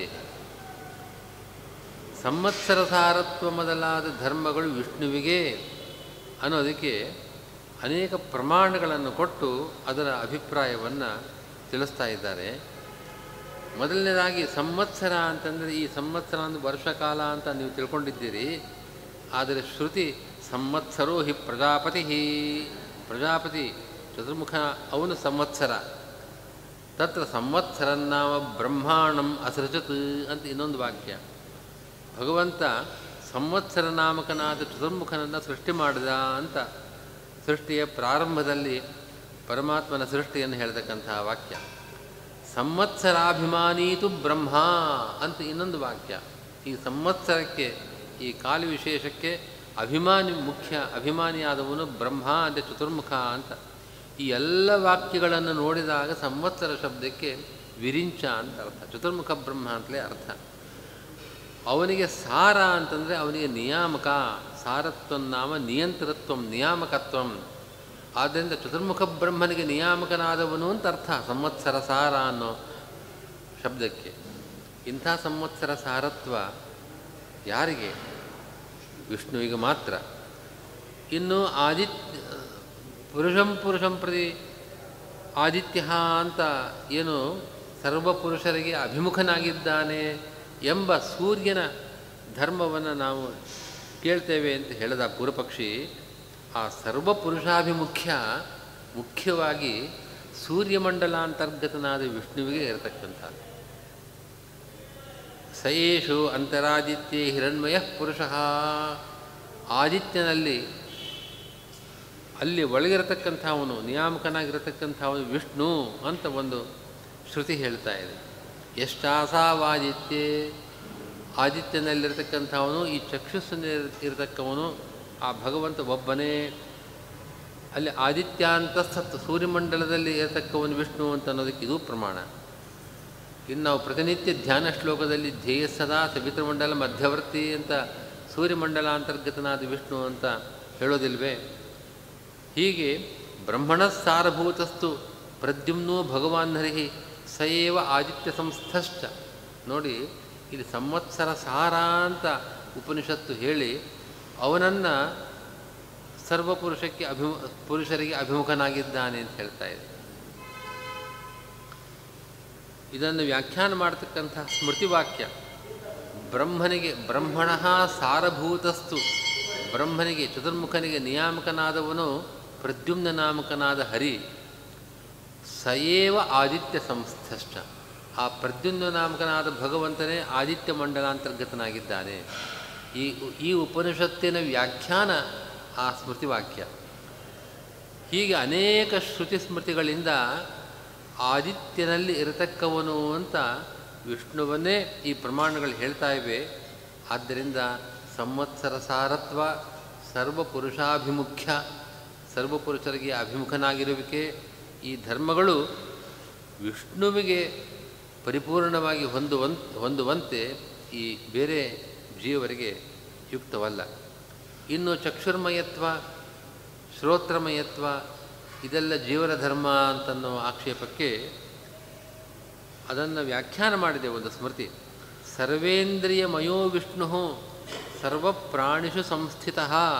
ಸಂವತ್ಸರ ಸಾರತ್ವ ಮೊದಲಾದ ಧರ್ಮಗಳು ವಿಷ್ಣುವಿಗೆ ಅನ್ನೋದಕ್ಕೆ ಅನೇಕ ಪ್ರಮಾಣಗಳನ್ನು ಕೊಟ್ಟು ಅದರ ಅಭಿಪ್ರಾಯವನ್ನು ತಿಳಿಸ್ತಾ ಇದ್ದಾರೆ ಮೊದಲನೇದಾಗಿ ಸಂವತ್ಸರ ಅಂತಂದರೆ ಈ ಸಂವತ್ಸರ ಒಂದು ವರ್ಷಕಾಲ ಅಂತ ನೀವು ತಿಳ್ಕೊಂಡಿದ್ದೀರಿ ಆದರೆ ಶ್ರುತಿ ಸಂವತ್ಸರೋ ಹಿ ಪ್ರಜಾಪತಿ ಪ್ರಜಾಪತಿ ಚತುರ್ಮುಖ ಅವನು ಸಂವತ್ಸರ ತತ್ರ ಸಂವತ್ಸರನ್ನಾಮ ಬ್ರಹ್ಮಾಂಡಂ ಅಸೃಜತ್ ಅಂತ ಇನ್ನೊಂದು ವಾಕ್ಯ ಭಗವಂತ ಸಂವತ್ಸರ ನಾಮಕನಾದ ಚತುರ್ಮುಖನನ್ನು ಸೃಷ್ಟಿ ಮಾಡಿದ ಅಂತ ಸೃಷ್ಟಿಯ ಪ್ರಾರಂಭದಲ್ಲಿ ಪರಮಾತ್ಮನ ಸೃಷ್ಟಿಯನ್ನು ಹೇಳ್ತಕ್ಕಂತಹ ವಾಕ್ಯ ಸಂವತ್ಸರಾಭಿಮಾನೀತು ಬ್ರಹ್ಮ ಅಂತ ಇನ್ನೊಂದು ವಾಕ್ಯ ಈ ಸಂವತ್ಸರಕ್ಕೆ ಈ ಕಾಲು ವಿಶೇಷಕ್ಕೆ ಅಭಿಮಾನಿ ಮುಖ್ಯ ಅಭಿಮಾನಿಯಾದವನು ಬ್ರಹ್ಮ ಅಂದರೆ ಚತುರ್ಮುಖ ಅಂತ ಈ ಎಲ್ಲ ವಾಕ್ಯಗಳನ್ನು ನೋಡಿದಾಗ ಸಂವತ್ಸರ ಶಬ್ದಕ್ಕೆ ವಿರಿಂಚ ಅಂತ ಅರ್ಥ ಚತುರ್ಮುಖ ಬ್ರಹ್ಮ ಅಂತಲೇ ಅರ್ಥ ಅವನಿಗೆ ಸಾರ ಅಂತಂದರೆ ಅವನಿಗೆ ನಿಯಾಮಕ ಸಾರತ್ವ ನಾಮ ನಿಯಂತ್ರತ್ವಂ ನಿಯಾಮಕತ್ವಂ ಆದ್ದರಿಂದ ಚತುರ್ಮುಖ ಬ್ರಹ್ಮನಿಗೆ ನಿಯಾಮಕನಾದವನು ಅಂತ ಅರ್ಥ ಸಂವತ್ಸರ ಸಾರ ಅನ್ನೋ ಶಬ್ದಕ್ಕೆ ಇಂಥ ಸಂವತ್ಸರ ಸಾರತ್ವ ಯಾರಿಗೆ ವಿಷ್ಣುವಿಗೆ ಮಾತ್ರ ಇನ್ನು ಆದಿತ್ಯ ಪುರುಷಂ ಪುರುಷಂ ಪ್ರತಿ ಆದಿತ್ಯ ಅಂತ ಏನು ಸರ್ವಪುರುಷರಿಗೆ ಅಭಿಮುಖನಾಗಿದ್ದಾನೆ ಎಂಬ ಸೂರ್ಯನ ಧರ್ಮವನ್ನು ನಾವು ಕೇಳ್ತೇವೆ ಅಂತ ಹೇಳಿದ ಪೂರ್ವಪಕ್ಷಿ ಆ ಸರ್ವಪುರುಷಾಭಿಮುಖ್ಯ ಮುಖ್ಯವಾಗಿ ಸೂರ್ಯಮಂಡಲಾಂತರ್ಗತನಾದ ವಿಷ್ಣುವಿಗೆ ಇರತಕ್ಕಂಥದ್ದು ಸಯೇಷು ಅಂತರಾದಿತ್ಯೇ ಹಿರಣ್ಮಯ ಪುರುಷ ಆದಿತ್ಯನಲ್ಲಿ ಅಲ್ಲಿ ಒಳಗಿರತಕ್ಕಂಥವನು ನಿಯಾಮಕನಾಗಿರತಕ್ಕಂಥವನು ವಿಷ್ಣು ಅಂತ ಒಂದು ಶ್ರುತಿ ಹೇಳ್ತಾ ಇದೆ ಎಷ್ಟಾಸಾವಾದಿತ್ಯೆ ಆದಿತ್ಯನಲ್ಲಿರತಕ್ಕಂಥವನು ಈ ಚಕ್ಷುಸ್ಸಿನ ಇರತಕ್ಕವನು ಆ ಭಗವಂತ ಒಬ್ಬನೇ ಅಲ್ಲಿ ಆದಿತ್ಯ ಅಂತ ಸತ್ ಸೂರ್ಯಮಂಡಲದಲ್ಲಿ ಇರತಕ್ಕವನು ವಿಷ್ಣು ಅಂತ ಅನ್ನೋದಕ್ಕೆ ಇದು ಪ್ರಮಾಣ ಇನ್ನು ನಾವು ಪ್ರತಿನಿತ್ಯ ಧ್ಯಾನ ಶ್ಲೋಕದಲ್ಲಿ ಧ್ಯೇಯ ಸದಾ ಸವಿತೃಮಂಡಲ ಮಧ್ಯವರ್ತಿ ಅಂತ ಸೂರ್ಯಮಂಡಲ ಅಂತರ್ಗತನಾದ ವಿಷ್ಣು ಅಂತ ಹೇಳೋದಿಲ್ವೇ ಹೀಗೆ ಬ್ರಹ್ಮಣ ಸಾರಭೂತಸ್ತು ಪ್ರದ್ಯುಮ್ನೋ ಭಗವಾನ್ ಹರಿ ಸಯೇವ ಆದಿತ್ಯ ಸಂಸ್ಥಶ್ಚ ನೋಡಿ ಇಲ್ಲಿ ಸಂವತ್ಸರ ಸಾರ ಅಂತ ಉಪನಿಷತ್ತು ಹೇಳಿ ಅವನನ್ನು ಸರ್ವಪುರುಷಕ್ಕೆ ಅಭಿಮು ಪುರುಷರಿಗೆ ಅಭಿಮುಖನಾಗಿದ್ದಾನೆ ಅಂತ ಹೇಳ್ತಾ ಇದೆ ಇದನ್ನು ವ್ಯಾಖ್ಯಾನ ಮಾಡತಕ್ಕಂಥ ಸ್ಮೃತಿವಾಕ್ಯ ಬ್ರಹ್ಮನಿಗೆ ಬ್ರಹ್ಮಣ ಸಾರಭೂತಸ್ತು ಬ್ರಹ್ಮನಿಗೆ ಚತುರ್ಮುಖನಿಗೆ ನಿಯಾಮಕನಾದವನು ಪ್ರದ್ಯುಮ್ನ ನಾಮಕನಾದ ಹರಿ ಸಯೇವ ಆದಿತ್ಯ ಸಂಸ್ಥಶ್ಚ ಆ ಪ್ರದ್ಯುಮ್ನ ನಾಮಕನಾದ ಭಗವಂತನೇ ಆದಿತ್ಯ ಮಂಡಲಾಂತರ್ಗತನಾಗಿದ್ದಾನೆ ಈ ಈ ಉಪನಿಷತ್ತಿನ ವ್ಯಾಖ್ಯಾನ ಆ ಸ್ಮೃತಿವಾಕ್ಯ ಹೀಗೆ ಅನೇಕ ಶ್ರುತಿ ಸ್ಮೃತಿಗಳಿಂದ ಆದಿತ್ಯನಲ್ಲಿ ಇರತಕ್ಕವನು ಅಂತ ವಿಷ್ಣುವನ್ನೇ ಈ ಪ್ರಮಾಣಗಳು ಹೇಳ್ತಾ ಇವೆ ಆದ್ದರಿಂದ ಸಂವತ್ಸರ ಸಾರತ್ವ ಸರ್ವಪುರುಷಾಭಿಮುಖ್ಯ ಸರ್ವಪುರುಷರಿಗೆ ಅಭಿಮುಖನಾಗಿರುವಿಕೆ ಈ ಧರ್ಮಗಳು ವಿಷ್ಣುವಿಗೆ ಪರಿಪೂರ್ಣವಾಗಿ ಹೊಂದುವಂತ ಹೊಂದುವಂತೆ ಈ ಬೇರೆ ಜೀವರಿಗೆ ಯುಕ್ತವಲ್ಲ ಇನ್ನು ಚಕ್ಷುರ್ಮಯತ್ವ ಶ್ರೋತ್ರಮಯತ್ವ ಇದೆಲ್ಲ ಜೀವನ ಧರ್ಮ ಅಂತನ್ನೋ ಆಕ್ಷೇಪಕ್ಕೆ ಅದನ್ನು ವ್ಯಾಖ್ಯಾನ ಮಾಡಿದೆ ಒಂದು ಸ್ಮೃತಿ ಸರ್ವೇಂದ್ರಿಯಮಯೋ ವಿಷ್ಣು ಸರ್ವಪ್ರಾಣಿಷು ಸಂಸ್ಥಿತ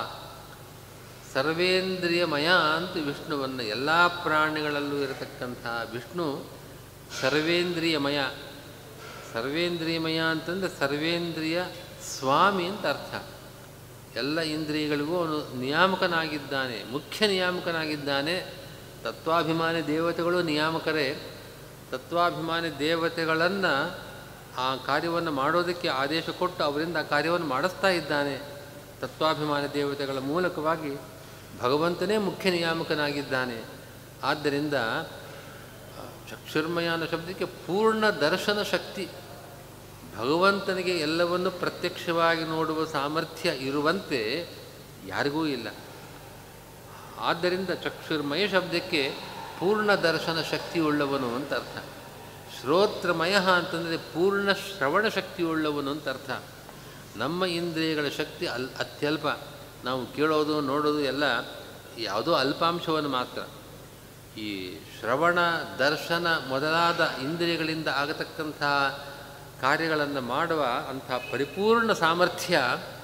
ಸರ್ವೇಂದ್ರಿಯಮಯ ಅಂತ ವಿಷ್ಣುವನ್ನು ಎಲ್ಲ ಪ್ರಾಣಿಗಳಲ್ಲೂ ಇರತಕ್ಕಂಥ ವಿಷ್ಣು ಸರ್ವೇಂದ್ರಿಯಮಯ ಸರ್ವೇಂದ್ರಿಯಮಯ ಅಂತಂದರೆ ಸರ್ವೇಂದ್ರಿಯ ಸ್ವಾಮಿ ಅಂತ ಅರ್ಥ ಎಲ್ಲ ಇಂದ್ರಿಯಗಳಿಗೂ ಅವನು ನಿಯಾಮಕನಾಗಿದ್ದಾನೆ ಮುಖ್ಯ ನಿಯಾಮಕನಾಗಿದ್ದಾನೆ ತತ್ವಾಭಿಮಾನಿ ದೇವತೆಗಳು ನಿಯಾಮಕರೇ ತತ್ವಾಭಿಮಾನಿ ದೇವತೆಗಳನ್ನು ಆ ಕಾರ್ಯವನ್ನು ಮಾಡೋದಕ್ಕೆ ಆದೇಶ ಕೊಟ್ಟು ಅವರಿಂದ ಆ ಕಾರ್ಯವನ್ನು ಮಾಡಿಸ್ತಾ ಇದ್ದಾನೆ ತತ್ವಾಭಿಮಾನಿ ದೇವತೆಗಳ ಮೂಲಕವಾಗಿ ಭಗವಂತನೇ ಮುಖ್ಯ ನಿಯಾಮಕನಾಗಿದ್ದಾನೆ ಆದ್ದರಿಂದ ಚಕ್ಷುರ್ಮಯ ಅನ್ನೋ ಶಬ್ದಕ್ಕೆ ಪೂರ್ಣ ದರ್ಶನ ಶಕ್ತಿ ಭಗವಂತನಿಗೆ ಎಲ್ಲವನ್ನು ಪ್ರತ್ಯಕ್ಷವಾಗಿ ನೋಡುವ ಸಾಮರ್ಥ್ಯ ಇರುವಂತೆ ಯಾರಿಗೂ ಇಲ್ಲ ಆದ್ದರಿಂದ ಚಕ್ಷುರ್ಮಯ ಶಬ್ದಕ್ಕೆ ಪೂರ್ಣ ದರ್ಶನ ಶಕ್ತಿಯುಳ್ಳವನು ಅಂತ ಅರ್ಥ ಶ್ರೋತ್ರಮಯ ಅಂತಂದರೆ ಪೂರ್ಣ ಶ್ರವಣ ಶಕ್ತಿಯುಳ್ಳವನು ಅಂತ ಅರ್ಥ ನಮ್ಮ ಇಂದ್ರಿಯಗಳ ಶಕ್ತಿ ಅಲ್ ಅತ್ಯಲ್ಪ ನಾವು ಕೇಳೋದು ನೋಡೋದು ಎಲ್ಲ ಯಾವುದೋ ಅಲ್ಪಾಂಶವನ್ನು ಮಾತ್ರ ಈ ಶ್ರವಣ ದರ್ಶನ ಮೊದಲಾದ ಇಂದ್ರಿಯಗಳಿಂದ ಆಗತಕ್ಕಂಥ ಕಾರ್ಯಗಳನ್ನು ಮಾಡುವ ಅಂಥ ಪರಿಪೂರ್ಣ ಸಾಮರ್ಥ್ಯ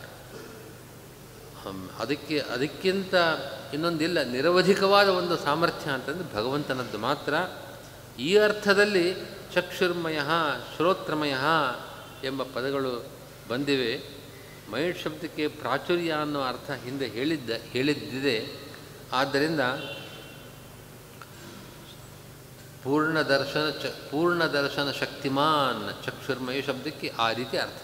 ಹಮ್, ಅದಕ್ಕೆ ಅದಕ್ಕಿಂತ ಇನ್ನೊಂದಿಲ್ಲ ನಿರವಧಿಕವಾದ ಒಂದು ಸಾಮರ್ಥ್ಯ ಅಂತಂದರೆ ಭಗವಂತನದ್ದು ಮಾತ್ರ ಈ ಅರ್ಥದಲ್ಲಿ ಚಕ್ಷುರ್ಮಯ ಶ್ರೋತ್ರಮಯ ಎಂಬ ಪದಗಳು ಬಂದಿವೆ ಮೈಟ್ ಶಬ್ದಕ್ಕೆ ಪ್ರಾಚುರ್ಯ ಅನ್ನೋ ಅರ್ಥ ಹಿಂದೆ ಹೇಳಿದ್ದ ಹೇಳಿದ್ದಿದೆ ಆದ್ದರಿಂದ ಪೂರ್ಣ ದರ್ಶನ ಚ ಪೂರ್ಣ ದರ್ಶನ ಶಕ್ತಿಮಾನ್ ಚಕ್ಷುರ್ಮಯ ಶಬ್ದಕ್ಕೆ ಆ ರೀತಿ ಅರ್ಥ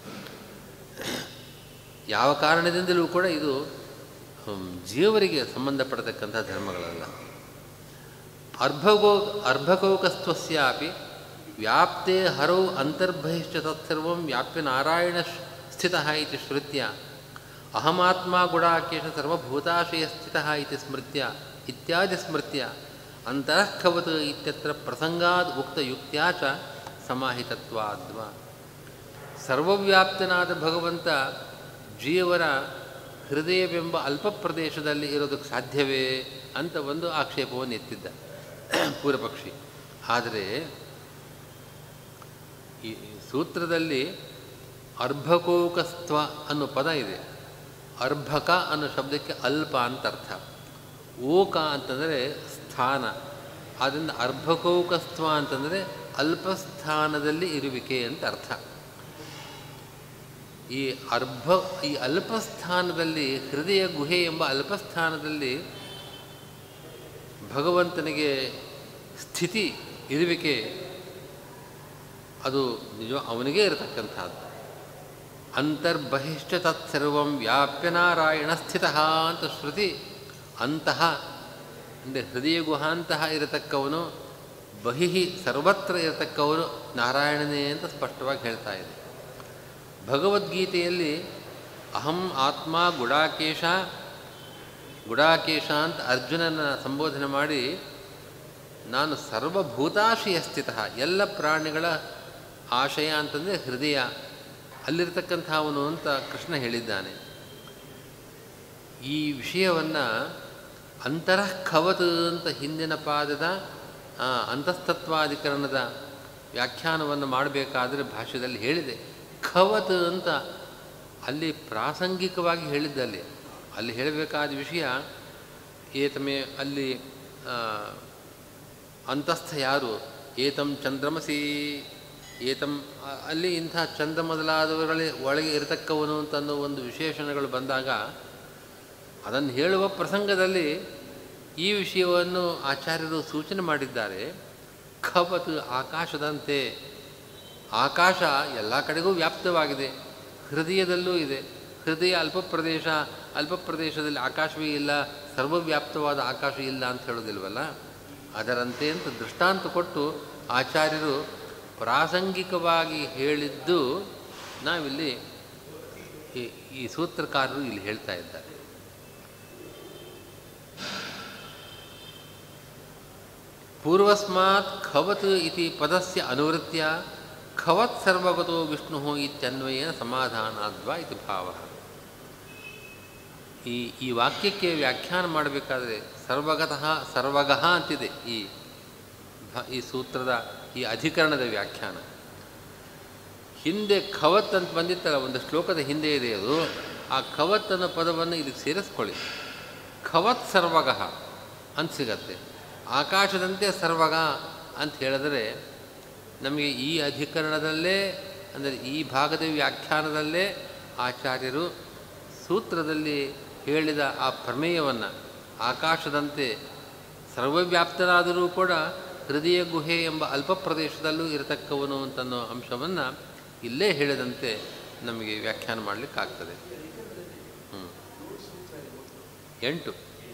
ಯಾವ ಕಾರಣದಿಂದಲೂ ಕೂಡ ಇದು ಹ್ಮ್, ಜೀವರಿಗೆ ಸಂಬಂಧಪಡತಕ್ಕಂಥ ಧರ್ಮಗಳಲ್ಲ ಅರ್ಭಗೋ ಅರ್ಭಕೋಕಸ್ತ್ವಸ್ಯಾಪಿ ವ್ಯಾಪ್ತೆ ಹರೌ ಅಂತರ್ಬಹಿಶ್ಚ ತತ್ಸರ್ವಂ ವ್ಯಾಪ್ಯ ನಾರಾಯಣ ಸ್ಥಿತಃ ಇತಿ ಶ್ರುತ್ಯ ಅಹಮಾತ್ಮ ಗುಡಾಕೇಶ ಸರ್ವಭೂತಾಶಯ ಸ್ಥಿತಃ ಇತಿ ಸ್ಮೃತ್ಯ ಇತ್ಯಾದಿ ಸ್ಮೃತ್ಯ ಅಂತಃಖವತ್ ಇತ್ಯತ್ರ ಪ್ರಸಂಗಾದ್ ಉಕ್ತಯುಕ್ತ್ಯಾ ಚ ಸಮಾಹಿತತ್ವಾದ್ವ ಸರ್ವವ್ಯಾಪ್ತನಾದ ಭಗವಂತ ಜೀವರ ಹೃದಯವೆಂಬ ಅಲ್ಪ ಪ್ರದೇಶದಲ್ಲಿ ಇರೋದಕ್ಕೆ ಸಾಧ್ಯವೇ ಅಂತ ಒಂದು ಆಕ್ಷೇಪವನ್ನು ಎತ್ತಿದ್ದ ಪೂರ್ವಪಕ್ಷಿ ಆದರೆ ಈ ಸೂತ್ರದಲ್ಲಿ ಅರ್ಭಕೋಕಸ್ತ್ವ ಅನ್ನೋ ಪದ ಇದೆ ಅರ್ಭಕ ಅನ್ನೋ ಶಬ್ದಕ್ಕೆ ಅಲ್ಪ ಅಂತ ಅರ್ಥ ಓಕ ಅಂತಂದರೆ ಸ್ಥಾನ ಆದ್ದರಿಂದ ಅರ್ಭಕೋಕಸ್ತ್ವ ಅಂತಂದರೆ ಅಲ್ಪಸ್ಥಾನದಲ್ಲಿ ಇರುವಿಕೆ ಅಂತ ಅರ್ಥ ಈ ಅರ್ಭ ಈ ಅಲ್ಪಸ್ಥಾನದಲ್ಲಿ ಹೃದಯ ಗುಹೆ ಎಂಬ ಅಲ್ಪಸ್ಥಾನದಲ್ಲಿ ಭಗವಂತನಿಗೆ ಸ್ಥಿತಿ ಇರುವಿಕೆ ಅದು ನಿಜ ಅವನಿಗೇ ಇರತಕ್ಕಂಥದ್ದು ಅಂತರ್ಬಹಿಶ್ಚ ತತ್ಸರ್ವಂ ವ್ಯಾಪ್ಯ ನಾರಾಯಣ ಸ್ಥಿತಃ ಅಂತ ಶ್ರುತಿ ಅಂತಹ ಅಂದರೆ ಹೃದಯ ಗುಹಾಂತಹ ಇರತಕ್ಕವನು ಬಹಿಹಿ ಸರ್ವತ್ರ ಇರತಕ್ಕವನು ನಾರಾಯಣನೇ ಅಂತ ಸ್ಪಷ್ಟವಾಗಿ ಹೇಳ್ತಾ ಇದೆ ಭಗವದ್ಗೀತೆಯಲ್ಲಿ ಅಹಂ ಆತ್ಮ ಗುಡಾಕೇಶ ಗುಡಾಕೇಶ ಅಂತ ಅರ್ಜುನನ ಸಂಬೋಧನೆ ಮಾಡಿ ನಾನು ಸರ್ವಭೂತಾಶಯ ಸ್ಥಿತ ಎಲ್ಲ ಪ್ರಾಣಿಗಳ ಆಶಯ ಅಂತಂದರೆ ಹೃದಯ ಅಲ್ಲಿರ್ತಕ್ಕಂಥವನು ಅಂತ ಕೃಷ್ಣ ಹೇಳಿದ್ದಾನೆ ಈ ವಿಷಯವನ್ನು ಅಂತರಃಖವತ್ ಅಂತ ಹಿಂದಿನ ಪಾದದ ಆ, ಅಂತಸ್ತತ್ವಾಧಿಕರಣದ ವ್ಯಾಖ್ಯಾನವನ್ನು ಮಾಡಬೇಕಾದರೆ ಭಾಷ್ಯದಲ್ಲಿ ಹೇಳಿದೆ ಖವತ್ ಅಂತ ಅಲ್ಲಿ ಪ್ರಾಸಂಗಿಕವಾಗಿ ಹೇಳಿದ್ದಲ್ಲಿ ಅಲ್ಲಿ ಹೇಳಬೇಕಾದ ವಿಷಯ ಏತಮೇ ಅಲ್ಲಿ ಆ, ಅಂತಸ್ಥ ಯಾರು ಏತಂ ಚಂದ್ರಮಸಿ ಏತಂ ಆ- ಅಲ್ಲಿ ಇಂಥ ಚಂದ್ರ ಮೊದಲಾದವುಗಳೇ ಒಳಗೆ ಇರತಕ್ಕವನು ಅಂತ ಅನ್ನೋ ಒಂದು ವಿಶೇಷಣಗಳು ಬಂದಾಗ ಅದನ್ನು ಹೇಳುವ ಪ್ರಸಂಗದಲ್ಲಿ ಈ ವಿಷಯವನ್ನು ಆಚಾರ್ಯರು ಸೂಚನೆ ಮಾಡಿದ್ದಾರೆ ಖವತ್ ಆಕಾಶದಂತೆ ಆಕಾಶ ಎಲ್ಲ ಕಡೆಗೂ ವ್ಯಾಪ್ತವಾಗಿದೆ ಹೃದಯದಲ್ಲೂ ಇದೆ ಹೃದಯ ಅಲ್ಪ ಪ್ರದೇಶ ಅಲ್ಪ ಪ್ರದೇಶದಲ್ಲಿ ಆಕಾಶವೇ ಇಲ್ಲ ಸರ್ವವ್ಯಾಪ್ತವಾದ ಆಕಾಶ ಇಲ್ಲ ಅಂತ ಹೇಳೋದಿಲ್ವಲ್ಲ ಅದರಂತೆ ಅಂತ ದೃಷ್ಟಾಂತ ಕೊಟ್ಟು ಆಚಾರ್ಯರು ಪ್ರಾಸಂಗಿಕವಾಗಿ ಹೇಳಿದ್ದು ನಾವಿಲ್ಲಿ ಈ- ಈ ಸೂತ್ರಕಾರರು ಇಲ್ಲಿ ಹೇಳ್ತಾ ಇದ್ದಾರೆ ಪೂರ್ವಸ್ಮಾತ್ ಖವತ್ ಇತಿ ಪದಸ್ಯ ಅನುವೃತ್ಯ ಖವತ್ ಸರ್ವಗತೋ ವಿಷ್ಣು ಇತ್ಯನ್ವಯೇನ ಸಮಾಧಾನಾದ್ವಾ ಇತಿ ಭಾವ ಈ ಈ ವಾಕ್ಯಕ್ಕೆ ವ್ಯಾಖ್ಯಾನ ಮಾಡಬೇಕಾದ್ರೆ ಸರ್ವಗತಃ ಸರ್ವಗಃ ಅಂತಿದೆ ಈ ಭ- ಈ ಸೂತ್ರದ ಈ ಅಧಿಕರಣದ ವ್ಯಾಖ್ಯಾನ ಹಿಂದೆ ಖವತ್ ಅಂತ ಬಂದಿತ್ತಲ್ಲ ಒಂದು ಶ್ಲೋಕದ ಹಿಂದೆ ಇದೆ ಅದು ಆ ಖವತ್ ಅನ್ನೋ ಪದವನ್ನು ಇಲ್ಲಿ ಸೇರಿಸ್ಕೊಳ್ಳಿ ಖವತ್ ಸರ್ವಗಃ ಅಂತ ಸಿಗತ್ತೆ ಆಕಾಶದಂತೆ ಸರ್ವಗ ಅಂತ ಹೇಳಿದ್ರೆ ನಮಗೆ ಈ ಅಧಿಕರಣದಲ್ಲೇ ಅಂದರೆ ಈ ಭಾಗದ ವ್ಯಾಖ್ಯಾನದಲ್ಲೇ ಆಚಾರ್ಯರು ಸೂತ್ರದಲ್ಲಿ ಹೇಳಿದ ಆ ಪ್ರಮೇಯವನ್ನು ಆಕಾಶದಂತೆ ಸರ್ವವ್ಯಾಪ್ತನಾದರೂ ಕೂಡ ಹೃದಯ ಗುಹೆ ಎಂಬ ಅಲ್ಪ ಪ್ರದೇಶದಲ್ಲೂ ಇರತಕ್ಕವನು ಅಂತನ್ನೋ ಅಂಶವನ್ನು ಇಲ್ಲೇ ಹೇಳಿದಂತೆ ನಮಗೆ ವ್ಯಾಖ್ಯಾನ ಮಾಡಲಿಕ್ಕಾಗ್ತದೆ ಹ್ಞೂ ಎಂಟು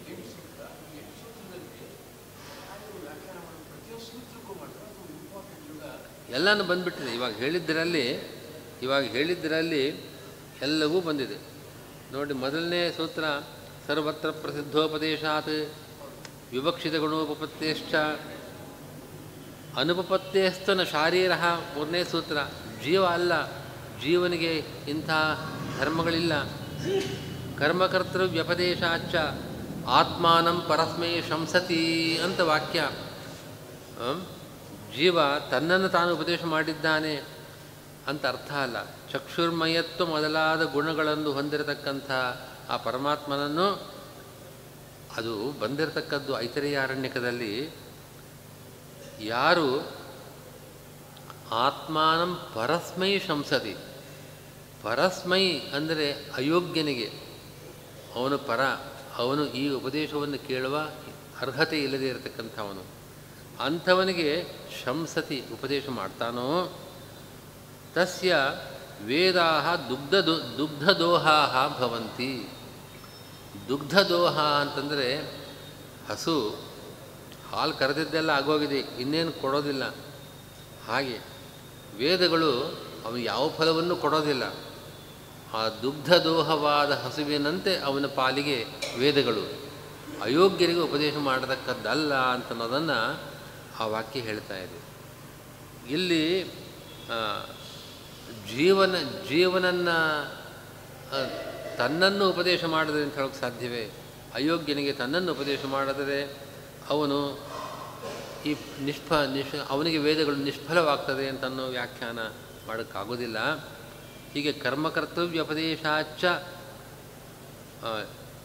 ಎಲ್ಲನೂ ಬಂದ್ಬಿಟ್ಟಿದೆ ಇವಾಗ ಹೇಳಿದ್ದರಲ್ಲಿ ಇವಾಗ ಹೇಳಿದ್ದರಲ್ಲಿ ಎಲ್ಲವೂ ಬಂದಿದೆ ನೋಡಿ ಮೊದಲನೇ ಸೂತ್ರ ಸರ್ವತ್ರ ಪ್ರಸಿದ್ಧೋಪದೇಶಾತ್ ವಿವಕ್ಷಿತ ಗುಣೋಪಪತ್ತೇಶ್ಚ ಅನುಪಪತ್ತೇಸ್ತನ ಶಾರೀರ ಮೂರನೇ ಸೂತ್ರ ಜೀವ ಅಲ್ಲ ಜೀವನಿಗೆ ಇಂಥ ಧರ್ಮಗಳಿಲ್ಲ ಕರ್ಮಕರ್ತೃ ವ್ಯಪದೇಶಾಚ ಆತ್ಮಾನಂ ಪರಸ್ಮೈ ಶಂಸತಿ ಅಂತ ವಾಕ್ಯ ಆಂ? ಜೀವ ತನ್ನನ್ನು ತಾನು ಉಪದೇಶ ಮಾಡಿದ್ದಾನೆ ಅಂತ ಅರ್ಥ ಅಲ್ಲ ಚಕ್ಷುರ್ಮಯತ್ವ ಮೊದಲಾದ ಗುಣಗಳನ್ನು ಹೊಂದಿರತಕ್ಕಂಥ ಆ ಪರಮಾತ್ಮನನ್ನು ಅದು ಬಂದಿರತಕ್ಕದ್ದು ಐತರೇಯ ಅರಣ್ಯಕದಲ್ಲಿ ಯಾರು ಆತ್ಮಾನಂ ಪರಸ್ಮೈ ಶಂಸತಿ ಪರಸ್ಮೈ ಅಂದರೆ ಅಯೋಗ್ಯನಿಗೆ ಅವನು ಪರ ಅವನು ಈ ಉಪದೇಶವನ್ನು ಕೇಳುವ ಅರ್ಹತೆ ಇಲ್ಲದೆ ಇರತಕ್ಕಂಥವನು ಅಂಥವನಿಗೆ ಶಂಸತಿ ಉಪದೇಶ ಮಾಡ್ತಾನೋ ತಸ್ಯ ವೇದಾ ದುಗ್ಧ ದುಗ್ಧದೋಹಾ ಭವಂತಿ ದುಗ್ಧದೋಹ ಅಂತಂದರೆ ಹಸು ಹಾಲು ಕರೆದಿದ್ದೆಲ್ಲ ಆಗೋಗಿದೆ ಇನ್ನೇನು ಕೊಡೋದಿಲ್ಲ ಹಾಗೆ ವೇದಗಳು ಅವನು ಯಾವ ಫಲವನ್ನು ಕೊಡೋದಿಲ್ಲ ಆ ದುಗ್ಧದೋಹವಾದ ಹಸುವಿನಂತೆ ಅವನ ಪಾಲಿಗೆ ವೇದಗಳು ಅಯೋಗ್ಯರಿಗೆ ಉಪದೇಶ ಮಾಡತಕ್ಕದ್ದಲ್ಲ ಅಂತನ್ನೋದನ್ನು ಆ ವಾಕ್ಯ ಹೇಳ್ತಾ ಇದೆ ಇಲ್ಲಿ ಆ, ಜೀವನ ಜೀವನನ್ನು ಆ, ತನ್ನನ್ನು ಉಪದೇಶ ಮಾಡಿದ್ರೆ ಅಂತ ಹೇಳೋಕ್ಕೆ ಸಾಧ್ಯವೇ ಅಯೋಗ್ಯನಿಗೆ ತನ್ನನ್ನು ಉಪದೇಶ ಮಾಡಿದರೆ ಅವನು ಈ ನಿಷ್ಫ ನಿಷ್ ಅವನಿಗೆ ವೇದಗಳು ನಿಷ್ಫಲವಾಗ್ತದೆ ಅಂತ ಅನ್ನೋ ವ್ಯಾಖ್ಯಾನ ಮಾಡೋಕ್ಕಾಗೋದಿಲ್ಲ ಹೀಗೆ ಕರ್ಮಕರ್ತವ್ಯೋಪದೇಶಾಚ ಆ,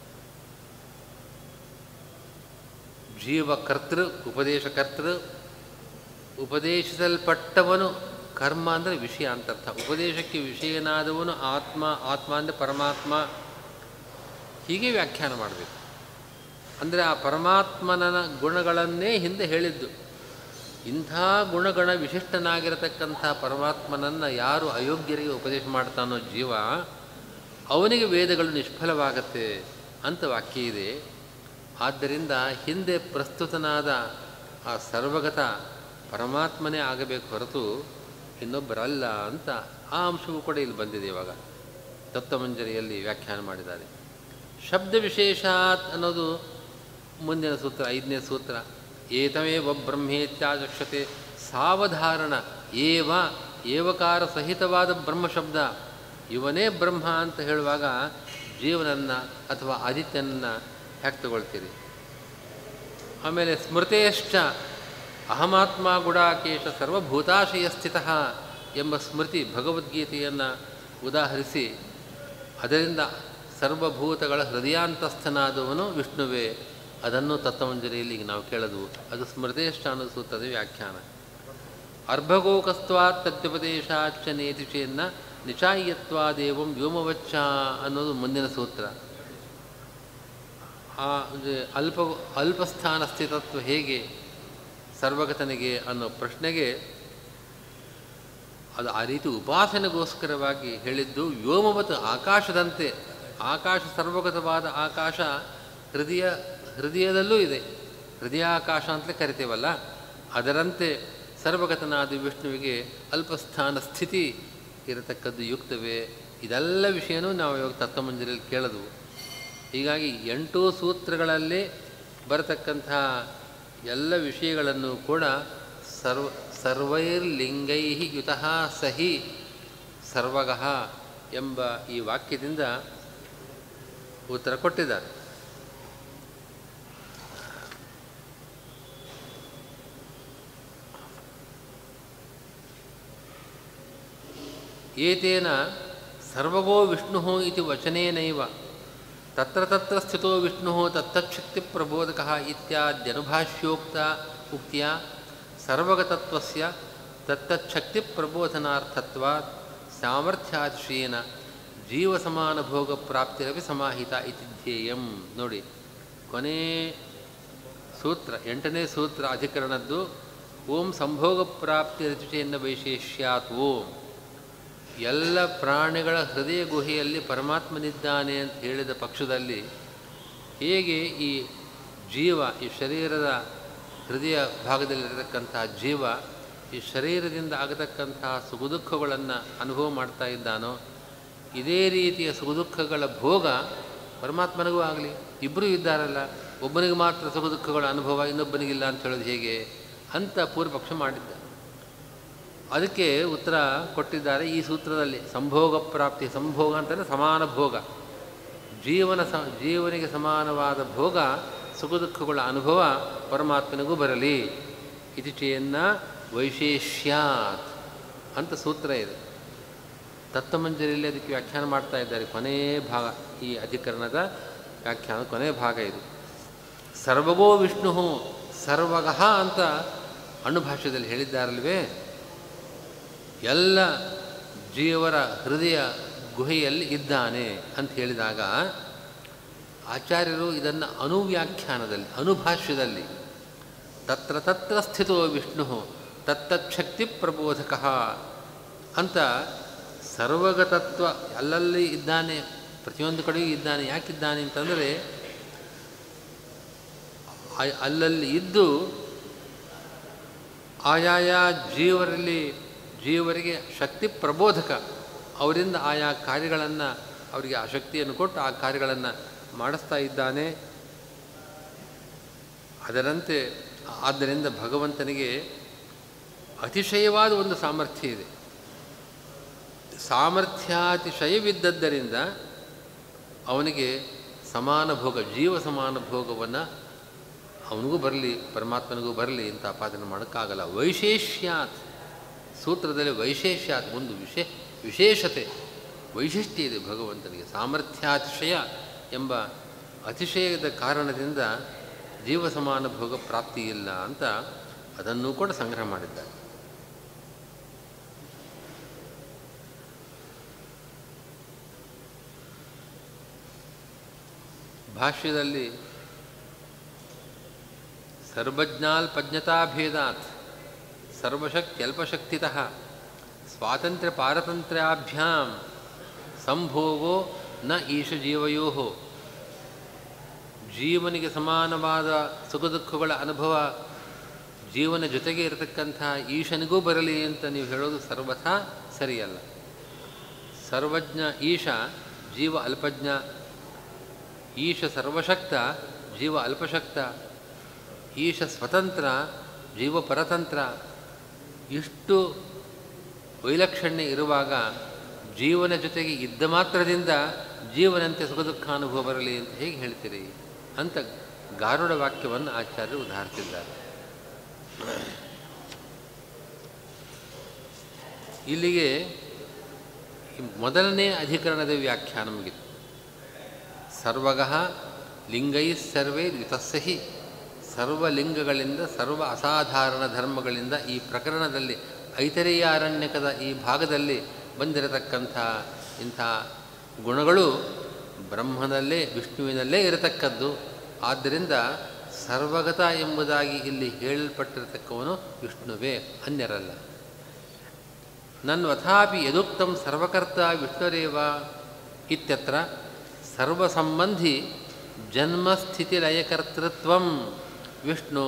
ಜೀವಕರ್ತೃ ಉಪದೇಶಕರ್ತೃ ಉಪದೇಶಿಸಲ್ಪಟ್ಟವನು ಕರ್ಮ ಅಂದರೆ ವಿಷಯ ಅಂತರ್ಥ ಉಪದೇಶಕ್ಕೆ ವಿಷಯನಾದವನು ಆತ್ಮ ಆತ್ಮ ಅಂದರೆ ಪರಮಾತ್ಮ ಹೀಗೆ ವ್ಯಾಖ್ಯಾನ ಮಾಡಬೇಕು ಅಂದರೆ ಆ ಪರಮಾತ್ಮನ ಗುಣಗಳನ್ನೇ ಹಿಂದೆ ಹೇಳಿದ್ದು ಇಂಥ ಗುಣಗಣ ವಿಶಿಷ್ಟನಾಗಿರತಕ್ಕಂಥ ಪರಮಾತ್ಮನನ್ನು ಯಾರು ಅಯೋಗ್ಯರಿಗೆ ಉಪದೇಶ ಮಾಡ್ತಾನೋ ಜೀವ ಅವನಿಗೆ ವೇದಗಳು ನಿಷ್ಫಲವಾಗತ್ತೆ ಅಂತ ವಾಕ್ಯ ಇದೆ ಆದ್ದರಿಂದ ಹಿಂದೆ ಪ್ರಸ್ತುತನಾದ ಆ ಸರ್ವಗತ ಪರಮಾತ್ಮನೇ ಆಗಬೇಕು ಹೊರತು ಇನ್ನೊಬ್ಬರಲ್ಲ ಅಂತ ಆ ಅಂಶವೂ ಕೂಡ ಇಲ್ಲಿ ಬಂದಿದೆ ಇವಾಗ ತತ್ವಮಂಜರಿಯಲ್ಲಿ ವ್ಯಾಖ್ಯಾನ ಮಾಡಿದ್ದಾರೆ ಶಬ್ದ ವಿಶೇಷಾತ್ ಅನ್ನೋದು ಮುಂದಿನ ಸೂತ್ರ ಐದನೇ ಸೂತ್ರ ಏತಮೇವ ಬ್ರಹ್ಮೇತ್ಯಾಚಕ್ಷತೆ ಸಾವಧಾರಣ ಏವ ಏವಕಾರ ಸಹಿತವಾದ ಬ್ರಹ್ಮಶಬ್ದ ಇವನೇ ಬ್ರಹ್ಮ ಅಂತ ಹೇಳುವಾಗ ಜೀವನನ್ನು ಅಥವಾ ಆದಿತ್ಯನನ್ನು ಹ್ಯಾಕ್ ತಗೊಳ್ತೀರಿ ಆಮೇಲೆ ಸ್ಮೃತೇಶ್ಚ ಅಹಮಾತ್ಮ ಗುಡಾಕೇಶ ಸರ್ವಭೂತಾಶಯ ಸ್ಥಿತ ಎಂಬ ಸ್ಮೃತಿ ಭಗವದ್ಗೀತೆಯನ್ನು ಉದಾಹರಿಸಿ ಅದರಿಂದ ಸರ್ವಭೂತಗಳ ಹೃದಯಾಂತಸ್ಥನಾದವನು ವಿಷ್ಣುವೇ ಅದನ್ನು ತತ್ವಮಂಜರಿಯಲ್ಲಿ ಈಗ ನಾವು ಕೇಳೋದು ಅದು ಸ್ಮೃತೇಷ್ಟ ಅನ್ನೋ ಸೂತ್ರದ ವ್ಯಾಖ್ಯಾನ ಅರ್ಭಗೋಕಸ್ತ್ವಾತ್ ತತ್ವಪದೇಶಾಚ ನೇತಿಚೆಯನ್ನ ನಿಚಾಯತ್ವಾದೇವಂ ವ್ಯೋಮವಚ್ಚ ಅನ್ನೋದು ಮುಂದಿನ ಸೂತ್ರ ಆ ಒಂದು ಅಲ್ಪ ಅಲ್ಪಸ್ಥಾನ ಸ್ಥಿತತ್ವ ಹೇಗೆ ಸರ್ವಗತನಿಗೆ ಅನ್ನೋ ಪ್ರಶ್ನೆಗೆ ಅದು ಆ ರೀತಿ ಉಪಾಸನೆಗೋಸ್ಕರವಾಗಿ ಹೇಳಿದ್ದು ವ್ಯೋಮವತ್ ಆಕಾಶದಂತೆ ಆಕಾಶ ಸರ್ವಗತವಾದ ಆಕಾಶ ಹೃದಯ ಹೃದಯದಲ್ಲೂ ಇದೆ ಹೃದಯಾಕಾಶ ಅಂತಲೇ ಕರಿತೇವಲ್ಲ ಅದರಂತೆ ಸರ್ವಗತನಾದ ವಿಷ್ಣುವಿಗೆ ಅಲ್ಪಸ್ಥಾನ ಸ್ಥಿತಿ ಇರತಕ್ಕದ್ದು ಯುಕ್ತವೇ ಇದೆಲ್ಲ ವಿಷಯನೂ ನಾವು ಇವಾಗ ತತ್ವಮಂಜರಿಯಲ್ಲಿ ಕೇಳೋದು ಹೀಗಾಗಿ ಎಂಟು ಸೂತ್ರಗಳಲ್ಲಿ ಬರತಕ್ಕಂಥ ಎಲ್ಲ ವಿಷಯಗಳನ್ನು ಕೂಡ ಸರ್ವ ಸರ್ವೈರ್ಲಿಂಗೈ ಯುತಃ ಸಹಿ ಸರ್ವಗಃ ಎಂಬ ಈ ವಾಕ್ಯದಿಂದ ಉತ್ತರ ಕೊಟ್ಟಿದ್ದಾರೆ ಏತೇನ ಸರ್ವಗೋ ವಿಷ್ಣು ಇತಿ ವಚನೇನೈವ ತತ್ರ ತತ್ರ ಸ್ಥಿತೋ ವಿಷ್ಣು ತತ್ತಚ್ಛಕ್ತಿ ಪ್ರಬೋಧಕ ಇತ್ಯಾದ್ಯನುಭಾಷ್ಯೋಕ್ತ ಉಕ್ತಿಯ ಸರ್ವಗತತ್ವಸ್ಯ ತತ್ತಚ್ಛಕ್ತಿ ಪ್ರಬೋಧನಾರ್ಥತ್ವ ಸಾಮರ್ಥ್ಯಾತಿಶಯೇನ ಜೀವಸಮಾನ ಭೋಗ ಪ್ರಾಪ್ತಿರಪಿ ಸಮಾಹಿತ ಇತಿ ಧ್ಯೇಯಂ ನೋಡಿ ಕೊನೆ ಸೂತ್ರ ಎಂಟನೇ ಸೂತ್ರ ಅಧಿಕರಣದ್ದು ಓಂ ಸಂಭೋಗ ಪ್ರಾಪ್ತಿ ರಚಿತೆಯನ್ನ ವೈಶೇಷ್ಯಾತ್ ಓಂ ಎಲ್ಲ ಪ್ರಾಣಿಗಳ ಹೃದಯ ಗುಹೆಯಲ್ಲಿ ಪರಮಾತ್ಮನಿದ್ದಾನೆ ಅಂತ ಹೇಳಿದ ಪಕ್ಷದಲ್ಲಿ ಹೇಗೆ ಈ ಜೀವ ಈ ಶರೀರದ ಹೃದಯ ಭಾಗದಲ್ಲಿರತಕ್ಕಂಥ ಜೀವ ಈ ಶರೀರದಿಂದ ಆಗತಕ್ಕಂತಹ ಸುಖದುಃಖಗಳನ್ನು ಅನುಭವ ಮಾಡ್ತಾ ಇದ್ದಾನೋ ಇದೇ ರೀತಿಯ ಸುಖದುಃಖಗಳ ಭೋಗ ಪರಮಾತ್ಮನಿಗೂ ಆಗಲಿ ಇಬ್ಬರೂ ಇದ್ದಾರಲ್ಲ ಒಬ್ಬನಿಗೆ ಮಾತ್ರ ಸುಖದುಃಖಗಳ ಅನುಭವ ಇನ್ನೊಬ್ಬನಿಗಿಲ್ಲ ಅಂತ ಹೇಳೋದು ಹೇಗೆ ಅಂತ ಪೂರ್ವಪಕ್ಷ ಮಾಡಿದ್ದ ಅದಕ್ಕೆ ಉತ್ತರ ಕೊಟ್ಟಿದ್ದಾರೆ ಈ ಸೂತ್ರದಲ್ಲಿ ಸಂಭೋಗ ಪ್ರಾಪ್ತಿ ಸಂಭೋಗ ಅಂತಂದರೆ ಸಮಾನ ಭೋಗ ಜೀವನ ಸ ಜೀವನಿಗೆ ಸಮಾನವಾದ ಭೋಗ ಸುಖ ದುಃಖಗಳ ಅನುಭವ ಪರಮಾತ್ಮನಿಗೂ ಬರಲಿ ಇತಿಚೆಯನ್ನ ವೈಶೇಷ್ಯಾತ್ ಅಂತ ಸೂತ್ರ ಇದೆ ತತ್ವಮಂಜರಿಯಲ್ಲಿ ಅದಕ್ಕೆ ವ್ಯಾಖ್ಯಾನ ಮಾಡ್ತಾ ಇದ್ದಾರೆ ಕೊನೇ ಭಾಗ ಈ ಅಧಿಕರಣದ ವ್ಯಾಖ್ಯಾನ ಕೊನೆ ಭಾಗ ಇದು ಸರ್ವಗೋ ವಿಷ್ಣು ಸರ್ವಗಃ ಅಂತ ಅಣುಭಾಷ್ಯದಲ್ಲಿ ಹೇಳಿದ್ದಾರಲ್ವೇ ಎಲ್ಲ ಜೀವರ ಹೃದಯ ಗುಹೆಯಲ್ಲಿ ಇದ್ದಾನೆ ಅಂತ ಹೇಳಿದಾಗ ಆಚಾರ್ಯರು ಇದನ್ನು ಅನುವ್ಯಾಖ್ಯಾನದಲ್ಲಿ ಅನುಭಾಷ್ಯದಲ್ಲಿ ತತ್ರ ತತ್ರ ಸ್ಥಿತೋ ವಿಷ್ಣು ತತ್ತಚ್ಛಕ್ತಿ ಪ್ರಬೋಧಕ ಅಂತ ಸರ್ವಗತತ್ವ ಅಲ್ಲಲ್ಲಿ ಇದ್ದಾನೆ ಪ್ರತಿಯೊಂದು ಕಡೆಯೂ ಇದ್ದಾನೆ ಯಾಕಿದ್ದಾನೆ ಅಂತಂದರೆ ಆ- ಅಲ್ಲಲ್ಲಿ ಇದ್ದು ಆಯಾಯ ಜೀವರಲ್ಲಿ ಜೀವರಿಗೆ ಶಕ್ತಿ ಪ್ರಬೋಧಕ ಅವರಿಂದ ಆಯಾ ಕಾರ್ಯಗಳನ್ನು ಅವರಿಗೆ ಆ ಶಕ್ತಿಯನ್ನು ಕೊಟ್ಟು ಆ ಕಾರ್ಯಗಳನ್ನು ಮಾಡಿಸ್ತಾ ಇದ್ದಾನೆ ಅದರಂತೆ ಆದ್ದರಿಂದ ಭಗವಂತನಿಗೆ ಅತಿಶಯವಾದ ಒಂದು ಸಾಮರ್ಥ್ಯ ಇದೆ ಸಾಮರ್ಥ್ಯಾತಿಶಯವಿದ್ದದ್ದರಿಂದ ಅವನಿಗೆ ಸಮಾನ ಭೋಗ ಜೀವ ಸಮಾನ ಭೋಗವನ್ನು ಅವನಿಗೂ ಬರಲಿ ಪರಮಾತ್ಮನಿಗೂ ಬರಲಿ ಅಂತ ಆಪಾದನೆ ಮಾಡೋಕ್ಕಾಗಲ್ಲ ವೈಶೇಷ್ಯಾತ್ ಸೂತ್ರದಲ್ಲಿ ವೈಶೇಷ್ಯಾತ್ ಒಂದು ವಿಶೇ ವಿಶೇಷತೆ ವೈಶಿಷ್ಟ್ಯ ಇದೆ ಭಗವಂತನಿಗೆ ಸಾಮರ್ಥ್ಯಾತಿಶಯ ಎಂಬ ಅತಿಶಯದ ಕಾರಣದಿಂದ ಜೀವ ಸಮಾನ ಭೋಗ ಪ್ರಾಪ್ತಿ ಇಲ್ಲ ಅಂತ ಅದನ್ನೂ ಕೂಡ ಸಂಗ್ರಹ ಮಾಡಿದ್ದಾರೆ ಭಾಷ್ಯದಲ್ಲಿ ಸರ್ವಜ್ಞಾಲ್ಪಜ್ಞತಾಭೇದಾತ್ ಸರ್ವಶಕ್ತ್ಯಲ್ಪಶಕ್ತಿತಃ ಸ್ವಾತಂತ್ರ್ಯ ಪಾರತಂತ್ರ್ಯಾಭ್ಯಾಂ ಸಂಭೋಗೋ ನ ಈಶ ಜೀವಯೋ ಜೀವನಿಗೆ ಸಮಾನವಾದ ಸುಖ ದುಃಖಗಳ ಅನುಭವ ಜೀವನ ಜೊತೆಗೆ ಇರತಕ್ಕಂಥ ಈಶನಿಗೂ ಬರಲಿ ಅಂತ ನೀವು ಹೇಳೋದು ಸರ್ವಥಾ ಸರಿಯಲ್ಲ ಸರ್ವಜ್ಞ ಈಶ ಜೀವ ಅಲ್ಪಜ್ಞ ಈಶ ಸರ್ವಶಕ್ತ ಜೀವ ಅಲ್ಪಶಕ್ತ ಈಶ ಸ್ವತಂತ್ರ ಜೀವ ಪರತಂತ್ರ ಇಷ್ಟು ವೈಲಕ್ಷಣ್ಯ ಇರುವಾಗ ಜೀವನ ಜೊತೆಗೆ ಇದ್ದ ಮಾತ್ರದಿಂದ ಜೀವನಂತೆ ಸುಖ ದುಃಖ ಅನುಭವ ಬರಲಿ ಅಂತ ಹೇಗೆ ಹೇಳ್ತೀರಿ ಅಂತ ಗಾರುಡ ವಾಕ್ಯವನ್ನು ಆಚಾರ್ಯರು ಉದಾಹರಿಸಿದ್ದಾರೆ ಇಲ್ಲಿಗೆ ಈ ಮೊದಲನೇ ಅಧಿಕರಣದ ವ್ಯಾಖ್ಯಾನ ಮುಗಿತು ಸರ್ವಗಃ ಲಿಂಗೈ ಸರ್ವೇ ಯುತಸ್ಸಹಿ ಸರ್ವಲಿಂಗಗಳಿಂದ ಸರ್ವ ಅಸಾಧಾರಣ ಧರ್ಮಗಳಿಂದ ಈ ಪ್ರಕರಣದಲ್ಲಿ ಐತರೇಯಾರಣ್ಯಕದ ಈ ಭಾಗದಲ್ಲಿ ಬಂದಿರತಕ್ಕಂಥ ಇಂಥ ಗುಣಗಳು ಬ್ರಹ್ಮನಲ್ಲೇ ವಿಷ್ಣುವಿನಲ್ಲೇ ಇರತಕ್ಕದ್ದು ಆದ್ದರಿಂದ ಸರ್ವಗತ ಎಂಬುದಾಗಿ ಇಲ್ಲಿ ಹೇಳಲ್ಪಟ್ಟಿರತಕ್ಕವನು ವಿಷ್ಣುವೇ ಅನ್ಯರಲ್ಲ ನನ್ವಥಾಪಿ ಯದುಕ್ತಂ ಸರ್ವಕರ್ತ ವಿಷ್ಣುರೇವ ಇತ್ಯತ್ರ ಸರ್ವಸಂಬಂಧಿ ಜನ್ಮಸ್ಥಿತಿಲಯಕರ್ತೃತ್ವ ವಿಷ್ಣೋ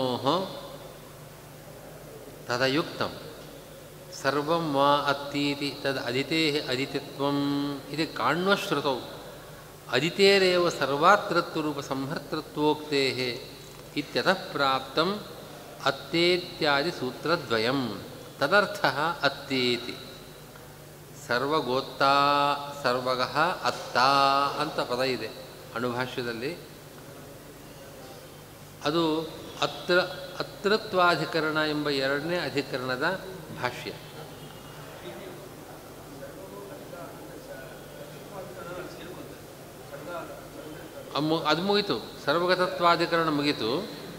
ತದಯುಕ್ತಂ ಸರ್ವಂ ವಾ ಅತ್ತೀತಿ ತದ್ ಅದಿತೇ ಅದಿತಿತ್ವಂ ಇದು ಕಾಣ್ವಶ್ರುತೌ ಅದಿತೇರೇವ ಸರ್ವಾತೃತ್ವರೂಪ ಸಂಹರ್ತೃತ್ವೋಕ್ತೇ ಇತ್ಯತಃ ಪ್ರಾಪ್ತಂ ಅತ್ತೇತ್ಯಾದಿ ಸೂತ್ರದ್ವಯಂ ತದರ್ಥ ಅತ್ತೇತಿ ಸರ್ವಗೋತ್ತಾ ಸರ್ವಗಃ ಅತ್ತಾ ಅಂತ ಪದ ಇದೆ ಅಣುಭಾಷ್ಯದಲ್ಲಿ ಅದು ಅತ್ರ ಅತೃತ್ವಾಧಿಕರಣ ಎಂಬ ಎರಡನೇ ಅಧಿಕರಣದ ಭಾಷ್ಯ ಅಮ್ಮು ಅದು ಮುಗೀತು ಸರ್ವಗತತ್ವಾಧಿಕರಣ ಮುಗೀತು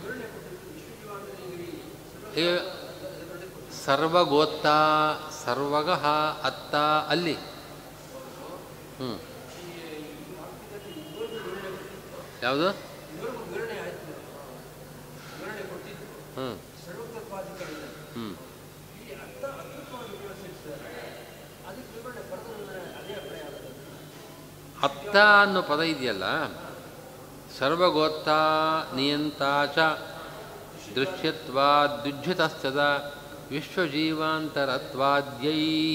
ಈಗ ಸರ್ವಗೋತ್ತ ಸರ್ವಗಃ ಅತ್ತ ಅಲ್ಲಿ ಹ್ಞೂ ಯಾವುದು ಹ್ಞೂ ಹ್ಞೂ ಅತ್ತ ಅನ್ನೋ ಪದ ಇದೆಯಲ್ಲ ಸರ್ವಗೋತ್ತ ನಿಯಂತ ಚ ದೃಶ್ಯತ್ವಾದ್ಯುಜ್ಯತಸ್ತದ ವಿಶ್ವಜೀವಾಂತರತ್ವಾದ್ಯೈ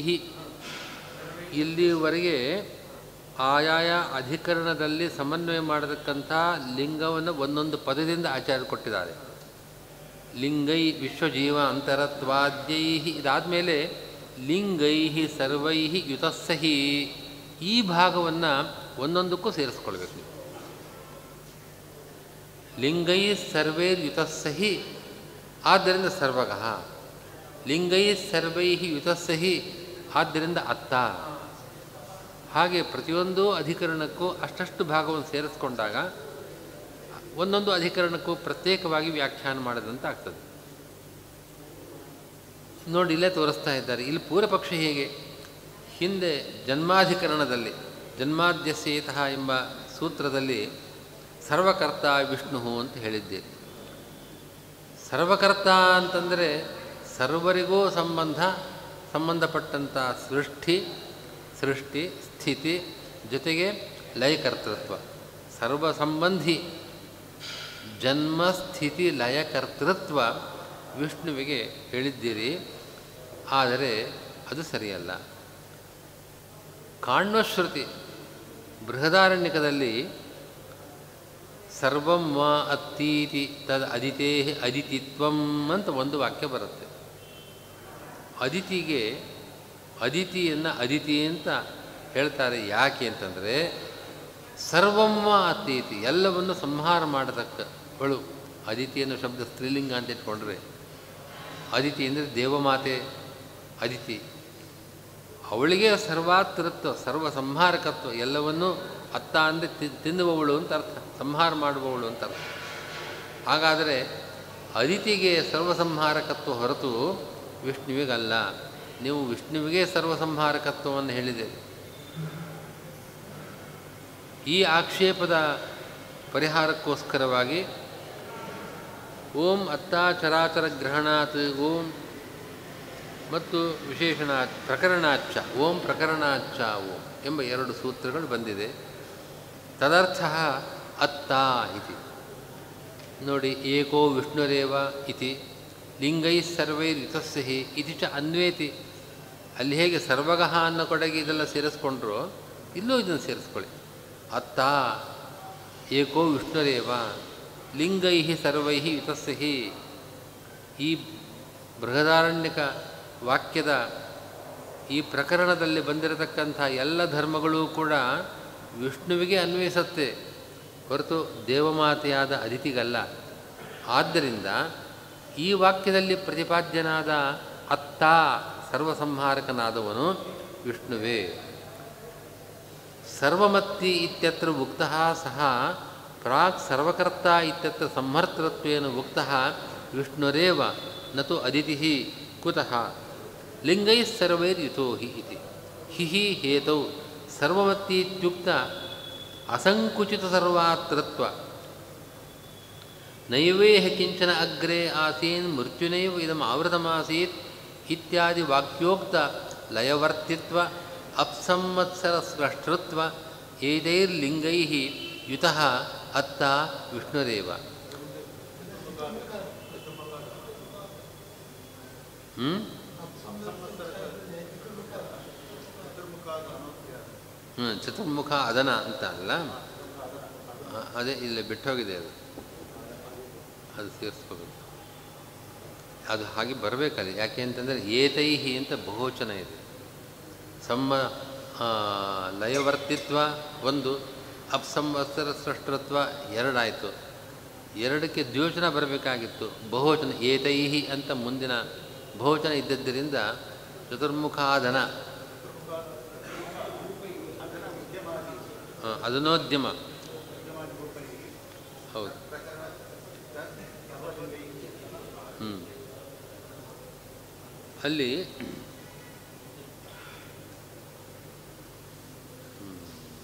ಇಲ್ಲಿವರೆಗೆ ಆಯಾಯ ಅಧಿಕರಣದಲ್ಲಿ ಸಮನ್ವಯ ಮಾಡತಕ್ಕಂಥ ಲಿಂಗವನ್ನು ಒಂದೊಂದು ಪದದಿಂದ ಆಚಾರ್ಯ ಕೊಟ್ಟಿದ್ದಾರೆ ಲಿಂಗೈ ವಿಶ್ವಜೀವ ಅಂತರತ್ವಾದ್ಯೈ ಇದಾದಮೇಲೆ ಲಿಂಗೈ ಸರ್ವೈ ಯುತಸ್ಸಹಿ ಈ ಭಾಗವನ್ನು ಒಂದೊಂದಕ್ಕೂ ಸೇರಿಸ್ಕೊಳ್ಬೇಕು ನೀವು ಲಿಂಗೈ ಸರ್ವೇ ಯುತಸ್ಸಹಿ ಆದ್ದರಿಂದ ಸರ್ವಗಃ ಲಿಂಗೈ ಸರ್ವೈ ಯುತಸ್ಸಹಿ ಆದ್ದರಿಂದ ಅತ್ತ ಹಾಗೆ ಪ್ರತಿಯೊಂದು ಅಧಿಕರಣಕ್ಕೂ ಅಷ್ಟಷ್ಟು ಭಾಗವನ್ನು ಸೇರಿಸ್ಕೊಂಡಾಗ ಒಂದೊಂದು ಅಧಿಕರಣಕ್ಕೂ ಪ್ರತ್ಯೇಕವಾಗಿ ವ್ಯಾಖ್ಯಾನ ಮಾಡಿದಂತ ಆಗ್ತದೆ ನೋಡಿ ಇಲ್ಲೇ ತೋರಿಸ್ತಾ ಇದ್ದಾರೆ ಇಲ್ಲಿ ಪೂರ್ವಪಕ್ಷ ಹೇಗೆ ಹಿಂದೆ ಜನ್ಮಾಧಿಕರಣದಲ್ಲಿ ಜನ್ಮಾದ್ಯಸೇತಃ ಎಂಬ ಸೂತ್ರದಲ್ಲಿ ಸರ್ವಕರ್ತ ವಿಷ್ಣು ಅಂತ ಹೇಳಿದ್ದೀರಿ ಸರ್ವಕರ್ತ ಅಂತಂದರೆ ಸರ್ವರಿಗೂ ಸಂಬಂಧ ಸಂಬಂಧಪಟ್ಟಂಥ ಸೃಷ್ಟಿ ಸೃಷ್ಟಿ ಸ್ಥಿತಿ ಜೊತೆಗೆ ಲಯಕರ್ತೃತ್ವ ಸರ್ವ ಸಂಬಂಧಿ ಜನ್ಮ ಸ್ಥಿತಿ ಲಯಕರ್ತೃತ್ವ ವಿಷ್ಣುವಿಗೆ ಹೇಳಿದ್ದೀರಿ ಆದರೆ ಅದು ಸರಿಯಲ್ಲ ಕಾಣ್ವಶ್ರುತಿ ಬೃಹದಾರಣ್ಯಕದಲ್ಲಿ ಸರ್ವಂ ವಾ ಅತ್ತೀತಿ ತದ್ ಅದಿತೇ ಅದಿತಿತ್ವಂ ಅಂತ ಒಂದು ವಾಕ್ಯ ಬರುತ್ತೆ ಅದಿತಿಗೆ ಅದಿತಿಯನ್ನು ಅದಿತಿ ಅಂತ ಹೇಳ್ತಾರೆ ಯಾಕೆ ಅಂತಂದರೆ ಸರ್ವಮ್ಮ ಅತೀತಿ ಎಲ್ಲವನ್ನು ಸಂಹಾರ ಮಾಡತಕ್ಕವಳು ಅದಿತಿ ಅನ್ನೋ ಶಬ್ದ ಸ್ತ್ರೀಲಿಂಗ ಅಂತ ಇಟ್ಕೊಂಡ್ರೆ ಅದಿತಿ ಅಂದರೆ ದೇವಮಾತೆ ಅದಿತಿ ಅವಳಿಗೆ ಸರ್ವಾತೃತ್ವ ಸರ್ವ ಸಂಹಾರಕತ್ವ ಎಲ್ಲವನ್ನೂ ಅತ್ತ ಅಂದರೆ ತಿನ್ನುವವಳು ಅಂತ ಅರ್ಥ ಸಂಹಾರ ಮಾಡುವವಳು ಅಂತ ಅರ್ಥ ಹಾಗಾದರೆ ಅದಿತಿಗೆ ಸರ್ವಸಂಹಾರಕತ್ವ ಹೊರತು ವಿಷ್ಣುವಿಗಲ್ಲ ನೀವು ವಿಷ್ಣುವಿಗೆ ಸರ್ವಸಂಹಾರಕತ್ವವನ್ನು ಹೇಳಿದೆ ಈ ಆಕ್ಷೇಪದ ಪರಿಹಾರಕ್ಕೋಸ್ಕರವಾಗಿ ಓಂ ಅತ್ತಾ ಚರಾಚರ ಗ್ರಹಣಾತ್ ಓಂ ಮತ್ತು ವಿಶೇಷಣ ಪ್ರಕರಣಾಚ್ಚ ಓಂ ಪ್ರಕರಣಾಚ್ಚ ಓಂ ಎಂಬ ಎರಡು ಸೂತ್ರಗಳು ಬಂದಿದೆ ತದರ್ಥ ಅತ್ತ ಇತಿ ನೋಡಿ ಏಕೋ ವಿಷ್ಣುರೇವ ಇತಿ ಲಿಂಗೈ ಸರ್ವೈರ್ಯುತಸ್ಯ ಹಿ ಇತಿ ಚ ಅನ್ವೇತಿ ಅಲ್ಲಿ ಹೇಗೆ ಸರ್ವಗಹ ಅನ್ನೋ ಕೊಡೆಗೆ ಇದೆಲ್ಲ ಸೇರಿಸ್ಕೊಂಡ್ರು ಇಲ್ಲೂ ಇದನ್ನು ಸೇರಿಸ್ಕೊಳ್ಳಿ ಅತ್ತ ಏಕೋ ವಿಷ್ಣುರೇವ ಲಿಂಗೈ ಸರ್ವೈ ಯುತಸ್ಯ ಹಿ ಈ ಬೃಹದಾರಣ್ಯಕ ವಾಕ್ಯದ ಈ ಪ್ರಕರಣದಲ್ಲಿ ಬಂದಿರತಕ್ಕಂಥ ಎಲ್ಲ ಧರ್ಮಗಳೂ ಕೂಡ ವಿಷ್ಣುವಿಗೆ ಅನ್ವಯಿಸುತ್ತೆ ಹೊರತು ದೇವಮಾತೆಯಾದ ಅದಿತಿಗಲ್ಲ ಆದ್ದರಿಂದ ಈ ವಾಕ್ಯದಲ್ಲಿ ಪ್ರತಿಪಾದ್ಯನಾದ ಅತ್ತ ಸರ್ವಸಂಹಾರಕನಾದವನು ವಿಷ್ಣುವೇ ಸರ್ವಮತ್ತಿ ಇತ್ಯತ್ರ ಉಕ್ತಃ ಸಹ ಪ್ರಾಕ್ ಸರ್ವಕರ್ತ ಇತ್ಯತ್ರ ಸಂಹರ್ತೃತ್ವೇನ ಉಕ್ತಃ ವಿಷ್ಣುರೇವ ನತು ಅದಿತಿ ಕುತಃ ಲಿಂಗೈ ಸರ್ವೈರ್ಯುತೋ ಹಿ ಇತಿ ಹಿ ಹಿ ಹೇತೌ ಸರ್ವಮತ್ತಿ ಇತ್ಯುಕ್ತ ಅಸಂಕುಚಿತ ಸರ್ವಾತೃತ್ವ ನೈವೇಹ ಕಿಂಚನ ಅಗ್ರೆ ಆಸೀನ್ ಮೃತ್ಯುನೈವ ಇದಂ ಆವೃತಮಾಸೀತ್ ಇತ್ಯಾದಿ ವಾಕ್ಯೋಕ್ತ ಲಯವರ್ತಿತ್ವ ಅಪ್ಸಂವತ್ಸರ ಸ್ರಷ್ಟೃತ್ವ ಏತೈರ್ಲಿಂಗೈ ಯುತಃ ಅತ್ತ ವಿಷ್ಣುರೇವ ಹ್ಞೂ ಹ್ಞೂ ಚತುರ್ಮುಖ ಅದನ ಅಂತ ಅಲ್ಲ ಆ, ಅದೇ ಇಲ್ಲಿ ಬಿಟ್ಟೋಗಿದೆ ಅದು ಅದು ಸೇರಿಸ್ಕೋಬೇಕು ಅದು ಹಾಗೆ ಬರಬೇಕಲ್ಲಿ ಯಾಕೆ ಅಂತಂದರೆ ಏತೈಹಿ ಅಂತ ಬಹುವಚನ ಇದೆ ಸಮ್ಮ ಆ, ಲಯವರ್ತಿತ್ವ ಒಂದು ಅಪ್ಸಂವತ್ಸರ ಸೃಷ್ಟೃತ್ವ ಎರಡಾಯಿತು ಎರಡಕ್ಕೆ ದ್ಯೋಚನ ಬರಬೇಕಾಗಿತ್ತು ಬಹುವಚನ ಏತೈಹಿ ಅಂತ ಮುಂದಿನ ಬಹುವಚನ ಇದ್ದದ್ದರಿಂದ ಚತುರ್ಮುಖಾಧನ ಆ, ಅದನೋದ್ಯಮ ಹೌದು ಹ್ಞೂ ಅಲ್ಲಿ ಹ್ಮ್.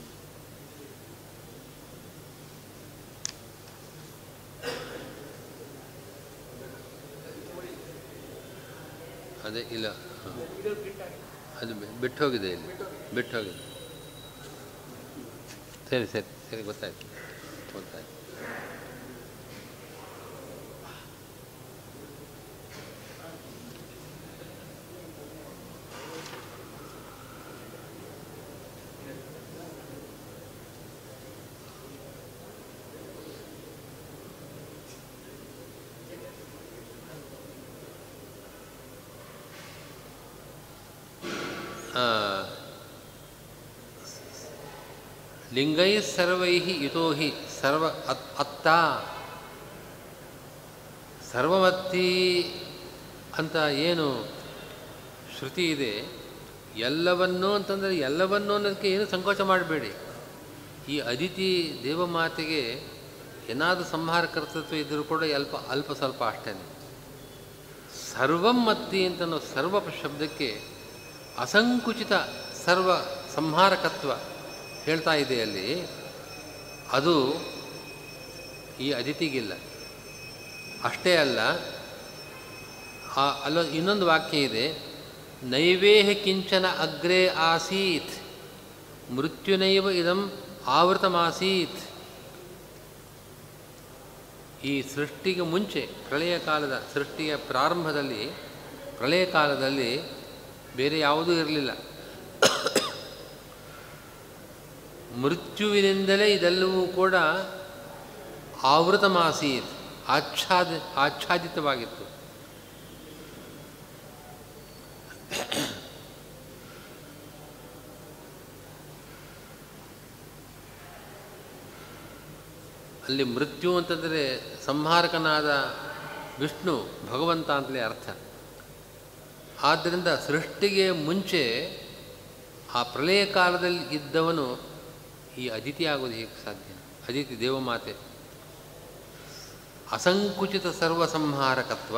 ಅದೇ ಇಲ್ಲ ಹ. ಅದು ಬಿ- ಬಿಟ್ಟು ಹೋಗಿದೆ ಇಲ್ಲಿ ಬಿಟ್ಟು ಹೋಗಿದೆ ಸರಿ ಸರಿ ಸರಿ ಗೊತ್ತಾಯ್ತು ಗೊತ್ತಾಯ್ತು ಆ, ಲಿಂಗೈ ಸರ್ವೈ ಯುತೋ ಹಿ ಸರ್ವ ಅತ್ ಅತ್ತ ಸರ್ವಮತ್ತಿ ಅಂತ ಏನು ಶ್ರುತಿ ಇದೆ ಎಲ್ಲವನ್ನೂ ಅಂತಂದರೆ ಎಲ್ಲವನ್ನೂ ಅನ್ನೋದಕ್ಕೆ ಏನು ಸಂಕೋಚ ಮಾಡಬೇಡಿ ಈ ಅದಿತಿ ದೇವಮಾತೆಗೆ ಏನಾದರೂ ಸಂಹಾರ ಕರ್ತೃತ್ವ ಇದ್ದರೂ ಕೂಡ ಅಲ್ಪ ಅಲ್ಪ ಸ್ವಲ್ಪ ಅಷ್ಟೇ ಸರ್ವಂ ಮತ್ತಿ ಅಂತನೋ ಸರ್ವ ಶಬ್ದಕ್ಕೆ ಅಸಂಕುಚಿತ ಸರ್ವ ಸಂಹಾರಕತ್ವ ಹೇಳ್ತಾ ಇದೆ ಅಲ್ಲಿ ಅದು ಈ ಅದಿತಿಗಿಲ್ಲ ಅಷ್ಟೇ ಅಲ್ಲ ಆ ಅಲ್ಲೊಂದು ಇನ್ನೊಂದು ವಾಕ್ಯ ಇದೆ ನೈವೇಹ ಕಿಂಚನ ಅಗ್ರೇ ಆಸೀತ್ ಮೃತ್ಯುನೈವ ಇದಂ ಆವೃತಮಾಸೀತ್ ಈ ಸೃಷ್ಟಿಗೆ ಮುಂಚೆ ಪ್ರಳಯ ಕಾಲದ ಸೃಷ್ಟಿಯ ಪ್ರಾರಂಭದಲ್ಲಿ ಪ್ರಳಯ ಕಾಲದಲ್ಲಿ ಬೇರೆ ಯಾವುದೂ ಇರಲಿಲ್ಲ ಮೃತ್ಯುವಿನಿಂದಲೇ ಇದೆಲ್ಲವೂ ಕೂಡ ಆವೃತಮಾಸೀತ್ ಆಚ್ಛಾದ ಆಚ್ಛಾದಿತವಾಗಿತ್ತು ಅಲ್ಲಿ ಮೃತ್ಯು ಅಂತಂದರೆ ಸಂಹಾರಕನಾದ ವಿಷ್ಣು ಭಗವಂತ ಅಂತಲೇ ಅರ್ಥ ಆದ್ದರಿಂದ ಸೃಷ್ಟಿಗೆ ಮುಂಚೆ ಆ ಪ್ರಳಯ ಕಾಲದಲ್ಲಿ ಇದ್ದವನು ಈ ಅದಿತಿ ಆಗೋದು ಹೇಗೆ ಸಾಧ್ಯ ಅದಿತಿ ದೇವಮಾತೆ ಅಸಂಕುಚಿತ ಸರ್ವ ಸಂಹಾರಕತ್ವ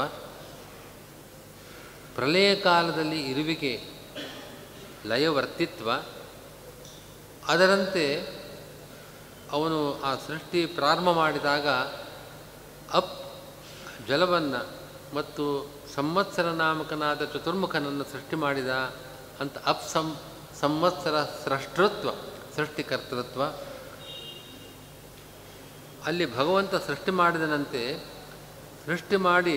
ಪ್ರಳಯ ಕಾಲದಲ್ಲಿ ಇರುವಿಕೆ ಲಯವರ್ತಿತ್ವ ಅದರಂತೆ ಅವನು ಆ ಸೃಷ್ಟಿ ಪ್ರಾರಂಭ ಮಾಡಿದಾಗ ಅಪ್ ಜಲವನ್ನು ಮತ್ತು ಸಂವತ್ಸರ ನಾಮಕನಾದ ಚತುರ್ಮುಖನನ್ನು ಸೃಷ್ಟಿ ಮಾಡಿದ ಅಂತ ಅಪ್ ಸಂ ಸಂವತ್ಸರ ಸೃಷ್ಟೃತ್ವ ಸೃಷ್ಟಿಕರ್ತೃತ್ವ ಅಲ್ಲಿ ಭಗವಂತ ಸೃಷ್ಟಿ ಮಾಡಿದನಂತೆ ಸೃಷ್ಟಿ ಮಾಡಿ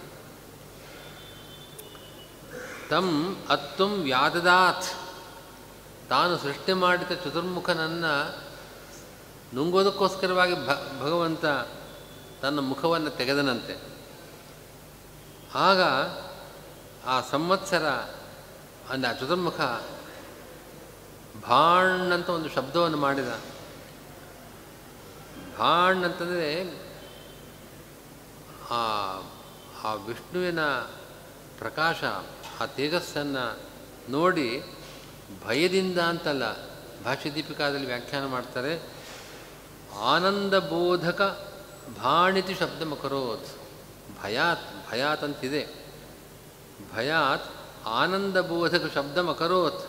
ತಂ ಅತ್ತುಂ ವ್ಯಾದದಾತ್ ತಾನು ಸೃಷ್ಟಿ ಮಾಡಿದ ಚತುರ್ಮುಖನನ್ನು ನುಂಗೋದಕ್ಕೋಸ್ಕರವಾಗಿ ಭ ಭಗವಂತ ತನ್ನ ಮುಖವನ್ನು ತೆಗೆದನಂತೆ ಆಗ ಆ ಸಂವತ್ಸರ ಅಂದ ಆ ಚತುರ್ಮುಖ ಭಾಣ್ ಅಂತ ಒಂದು ಶಬ್ದವನ್ನು ಮಾಡಿದ ಭಾಣ್ ಅಂತಂದರೆ ಆ ಆ ವಿಷ್ಣುವಿನ ಪ್ರಕಾಶ ಆ ತೇಜಸ್ಸನ್ನು ನೋಡಿ ಭಯದಿಂದ ಅಂತಲ್ಲ ಭಾಷ್ಯದೀಪಿಕಾದಲ್ಲಿ ವ್ಯಾಖ್ಯಾನ ಮಾಡ್ತಾರೆ ಆನಂದಬೋಧಕ ಭಾಣಿತಿ ಶಬ್ದ ಮಕರೋತ್ ಭಯಾತ್ ಭಯಾತ್ ಅಂತಿದೆ ಭಯಾತ್ ಆನಂದಬೋಧಕ ಶಬ್ದ ಮಕರೋತ್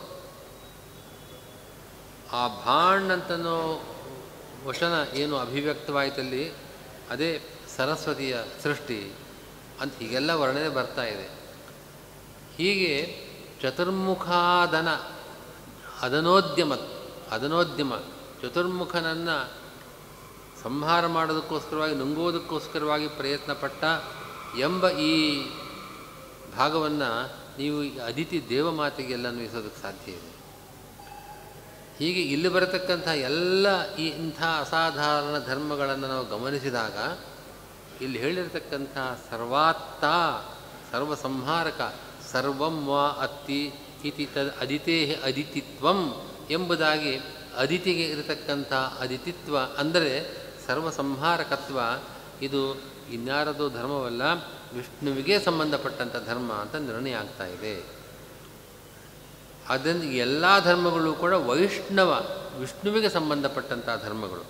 ಆ ಭಾಣ್ ಅಂತನೋ ವಚನ ಏನು ಅಭಿವ್ಯಕ್ತವಾಯಿತಲ್ಲಿ ಅದೇ ಸರಸ್ವತಿಯ ಸೃಷ್ಟಿ ಅಂತ ಹೀಗೆಲ್ಲ ವರ್ಣನೆ ಬರ್ತಾ ಇದೆ ಹೀಗೆ ಚತುರ್ಮುಖಾದನ ಅದನೋದ್ಯಮ ಅದನೋದ್ಯಮ ಚತುರ್ಮುಖನನ್ನು ಸಂಹಾರ ಮಾಡೋದಕ್ಕೋಸ್ಕರವಾಗಿ ನುಂಗೋದಕ್ಕೋಸ್ಕರವಾಗಿ ಪ್ರಯತ್ನಪಟ್ಟ ಎಂಬ ಈ ಭಾಗವನ್ನು ನೀವು ಅದಿತಿ ದೇವಮಾತೆಗೆಲ್ಲ ಅನ್ವಯಿಸೋದಕ್ಕೆ ಸಾಧ್ಯ ಇದೆ ಹೀಗೆ ಇಲ್ಲಿ ಬರತಕ್ಕಂಥ ಎಲ್ಲ ಈ ಇಂಥ ಅಸಾಧಾರಣ ಧರ್ಮಗಳನ್ನು ನಾವು ಗಮನಿಸಿದಾಗ ಇಲ್ಲಿ ಹೇಳಿರ್ತಕ್ಕಂಥ ಸರ್ವಾತ್ತ ಸರ್ವ ಸಂಹಾರಕ ಸರ್ವಂ ವಾ ಅತ್ತಿ ಇತಿ ತದ್ ಅದಿತೇ ಅದಿತಿತ್ವಂ ಎಂಬುದಾಗಿ ಅದಿತಿಗೆ ಇರತಕ್ಕಂಥ ಅದಿತಿತ್ವ ಅಂದರೆ ಸರ್ವ ಸಂಹಾರಕತ್ವ ಇದು ಇನ್ಯಾರದೋ ಧರ್ಮವಲ್ಲ ವಿಷ್ಣುವಿಗೆ ಸಂಬಂಧಪಟ್ಟಂಥ ಧರ್ಮ ಅಂತ ನಿರ್ಣಯ ಆಗ್ತಾ ಇದೆ ಆದ್ದರಿಂದ ಎಲ್ಲ ಧರ್ಮಗಳು ಕೂಡ ವೈಷ್ಣವ ವಿಷ್ಣುವಿಗೆ ಸಂಬಂಧಪಟ್ಟಂಥ ಧರ್ಮಗಳು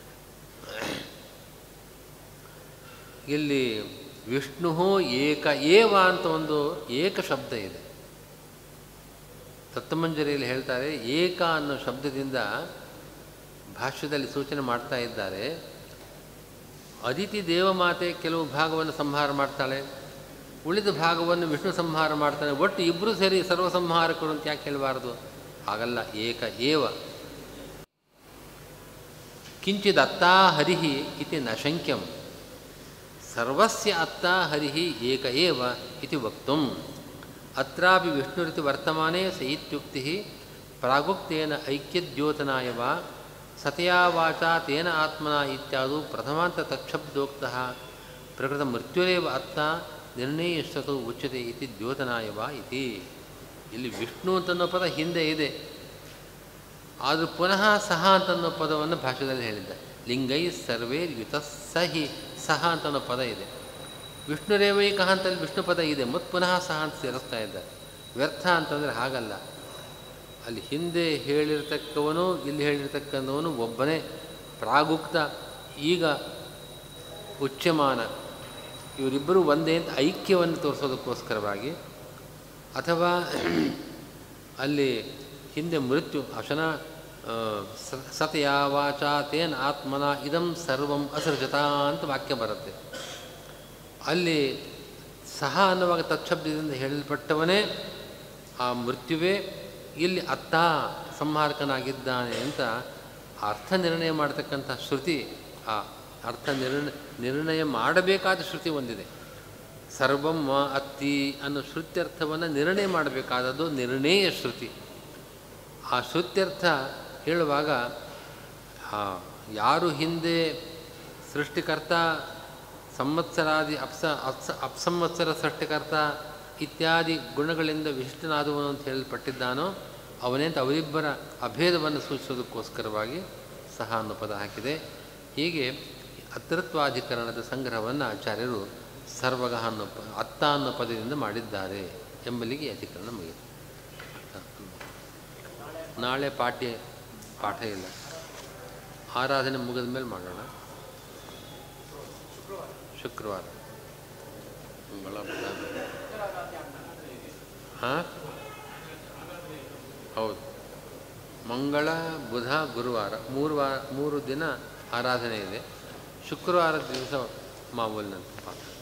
ಇಲ್ಲಿ ವಿಷ್ಣು ಏಕ ಏವ ಅಂತ ಒಂದು ಏಕ ಶಬ್ದ ಇದೆ ತತ್ವಮಂಜರಿಯಲ್ಲಿ ಹೇಳ್ತಾರೆ ಏಕ ಅನ್ನೋ ಶಬ್ದದಿಂದ ಭಾಷ್ಯದಲ್ಲಿ ಸೂಚನೆ ಮಾಡ್ತಾ ಇದ್ದಾರೆ ಅದಿತಿ ದೇವಮಾತೆ ಕೆಲವು ಭಾಗವನ್ನು ಸಂಹಾರ ಮಾಡ್ತಾಳೆ ಉಳಿದ ಭಾಗವನ್ನು ವಿಷ್ಣು ಸಂಹಾರ ಮಾಡ್ತಾನೆ ಒಟ್ಟು ಇಬ್ಬರು ಸೇರಿ ಸರ್ವ ಸಂಹಾರಕರು ಅಂತ ಯಾಕೆ ಹೇಳಬಾರದು ಹಾಗಲ್ಲ ಏಕ ಏವ ಕಿಂಚಿದ್ ಅತ್ತಾ ಹರಿಹಿ ಇತಿ ನ ಶಂಕ್ಯಂ ಸರ್ವಸ್ಯ ಅತ್ತಾ ಹರಿಹಿ ಏಕ ಏವ ಇತಿ ವಕ್ತುಂ ಅತ್ರಾಪಿ ವಿಷ್ಣುರಿತಿ ವರ್ತಮಾನೆ ಸ ಇತ್ಯುಕ್ತಿ ಪ್ರಾಗುಕ್ತೇನ ಐಕ್ಯದ್ಯೋತನಾಯ ವಾ ಸತಯಾ ವಾಚಾ ತೇನ ಆತ್ಮನ ಇತ್ಯಾದು ಪ್ರಥಮಾಂತ ತಕ್ಷಬ್ದೋಕ್ತಃ ಪ್ರಕೃತ ಮೃತ್ಯುರೇವ ಅತ್ತ ನಿರ್ಣಯಸ್ತತು ಉಚ್ಯತೆ ಇತಿ ದ್ಯೋತನಾಯ ವಾ ಇತಿ ಇಲ್ಲಿ ವಿಷ್ಣು ಅಂತನ್ನೋ ಪದ ಹಿಂದೆ ಇದೆ ಆದರೂ ಪುನಃ ಸಹ ಅಂತನ್ನೋ ಪದವನ್ನು ಭಾಷೆಯಲ್ಲಿ ಹೇಳಿದ್ದ ಲಿಂಗೈ ಸರ್ವೇ ಯುತ ಸಹಿ ಸಹ ಅಂತನ್ನೋ ಪದ ಇದೆ ವಿಷ್ಣುರೇವೈಕ ಅಂತಲ್ಲಿ ವಿಷ್ಣು ಪದ ಇದೆ ಮತ್ತು ಪುನಃ ಸಹ ಅಂತ ಸೇರಿಸ್ತಾ ಇದ್ದಾರೆ ವ್ಯರ್ಥ ಅಂತಂದರೆ ಹಾಗಲ್ಲ ಅಲ್ಲಿ ಹಿಂದೆ ಹೇಳಿರ್ತಕ್ಕವನು ಇಲ್ಲಿ ಹೇಳಿರ್ತಕ್ಕಂಥವನು ಒಬ್ಬನೇ ಪ್ರಾಗುಕ್ತ ಈಗ ಉಚ್ಯಮಾನ ಇವರಿಬ್ಬರು ಒಂದೇ ಅಂತ ಐಕ್ಯವನ್ನು ತೋರಿಸೋದಕ್ಕೋಸ್ಕರವಾಗಿ ಅಥವಾ ಅಲ್ಲಿ ಹಿಂದೆ ಮೃತ್ಯು ಅಶನ ಆ, ಸ- ಸತಯ ವಾಚ ತೇನ್ ಆತ್ಮನ ಇದಂ ಸರ್ವಂ ಅಸೃಜತ ಅಂತ ವಾಕ್ಯ ಬರುತ್ತೆ ಅಲ್ಲಿ ಸಹ ಅನ್ನುವಾಗ ತತ್ಶಬ್ದದಿಂದ ಹೇಳಲ್ಪಟ್ಟವನೇ ಆ ಮೃತ್ಯುವೇ ಇಲ್ಲಿ ಅತ್ತ ಸಂಹಾರಕನಾಗಿದ್ದಾನೆ ಅಂತ ಅರ್ಥ ನಿರ್ಣಯ ಮಾಡತಕ್ಕಂಥ ಶ್ರುತಿ ಆ ಅರ್ಥ ನಿರ್ಣಯ ನಿರ್ಣಯ ಮಾಡಬೇಕಾದ ಶ್ರುತಿ ಒಂದಿದೆ ಸರ್ವಂ ವ ಅತ್ತಿ ಅನ್ನೋ ಶ್ರುತ್ಯರ್ಥವನ್ನು ನಿರ್ಣಯ ಮಾಡಬೇಕಾದದ್ದು ನಿರ್ಣಯ ಶ್ರುತಿ ಆ ಶ್ರುತ್ಯರ್ಥ ಹೇಳುವಾಗ ಆ, ಯಾರು ಹಿಂದೆ ಸೃಷ್ಟಿಕರ್ತ ಸಂವತ್ಸರಾದಿ ಅಪ್ಸ ಅಪ್ಸ ಅಪ್ಸಂವತ್ಸರ ಸೃಷ್ಟಿಕರ್ತ ಇತ್ಯಾದಿ ಗುಣಗಳಿಂದ ವಿಶಿಷ್ಟನಾದವನು ಅಂತ ಹೇಳಲ್ಪಟ್ಟಿದ್ದಾನೋ ಅವನೇ ಅಂತ ಅವರಿಬ್ಬರ ಅಭೇದವನ್ನು ಸೂಚಿಸೋದಕ್ಕೋಸ್ಕರವಾಗಿ ಸಹ ಅನ್ನೋ ಪದ ಹಾಕಿದೆ ಹೀಗೆ ಅತೃತ್ವಾಧಿಕರಣದ ಸಂಗ್ರಹವನ್ನು ಆಚಾರ್ಯರು ಸರ್ವಗಹ ಅನ್ನೋ ಪ ಅತ್ತ ಅನ್ನೋ ಪದದಿಂದ ಮಾಡಿದ್ದಾರೆ ಎಂಬಲ್ಲಿಗೆ ಈ ಅಧಿಕರಣ ಮುಗಿಯಿತು ನಾಳೆ ಪಾಠ್ಯ ಪಾಠ ಇಲ್ಲ ಆರಾಧನೆ ಮುಗಿದ ಮೇಲೆ ಮಾಡೋಣ ಶುಕ್ರವಾರ ಮಂಗಳ ಬುಧ ಹಾಂ ಹೌದು ಮಂಗಳ ಬುಧ ಗುರುವಾರ ಮೂರು ವಾರ ಮೂರು ದಿನ ಆರಾಧನೆ ಇದೆ ಶುಕ್ರವಾರದ ದಿವಸ ಮಾಮೂಲಿನಂತೆ ಪಾಠ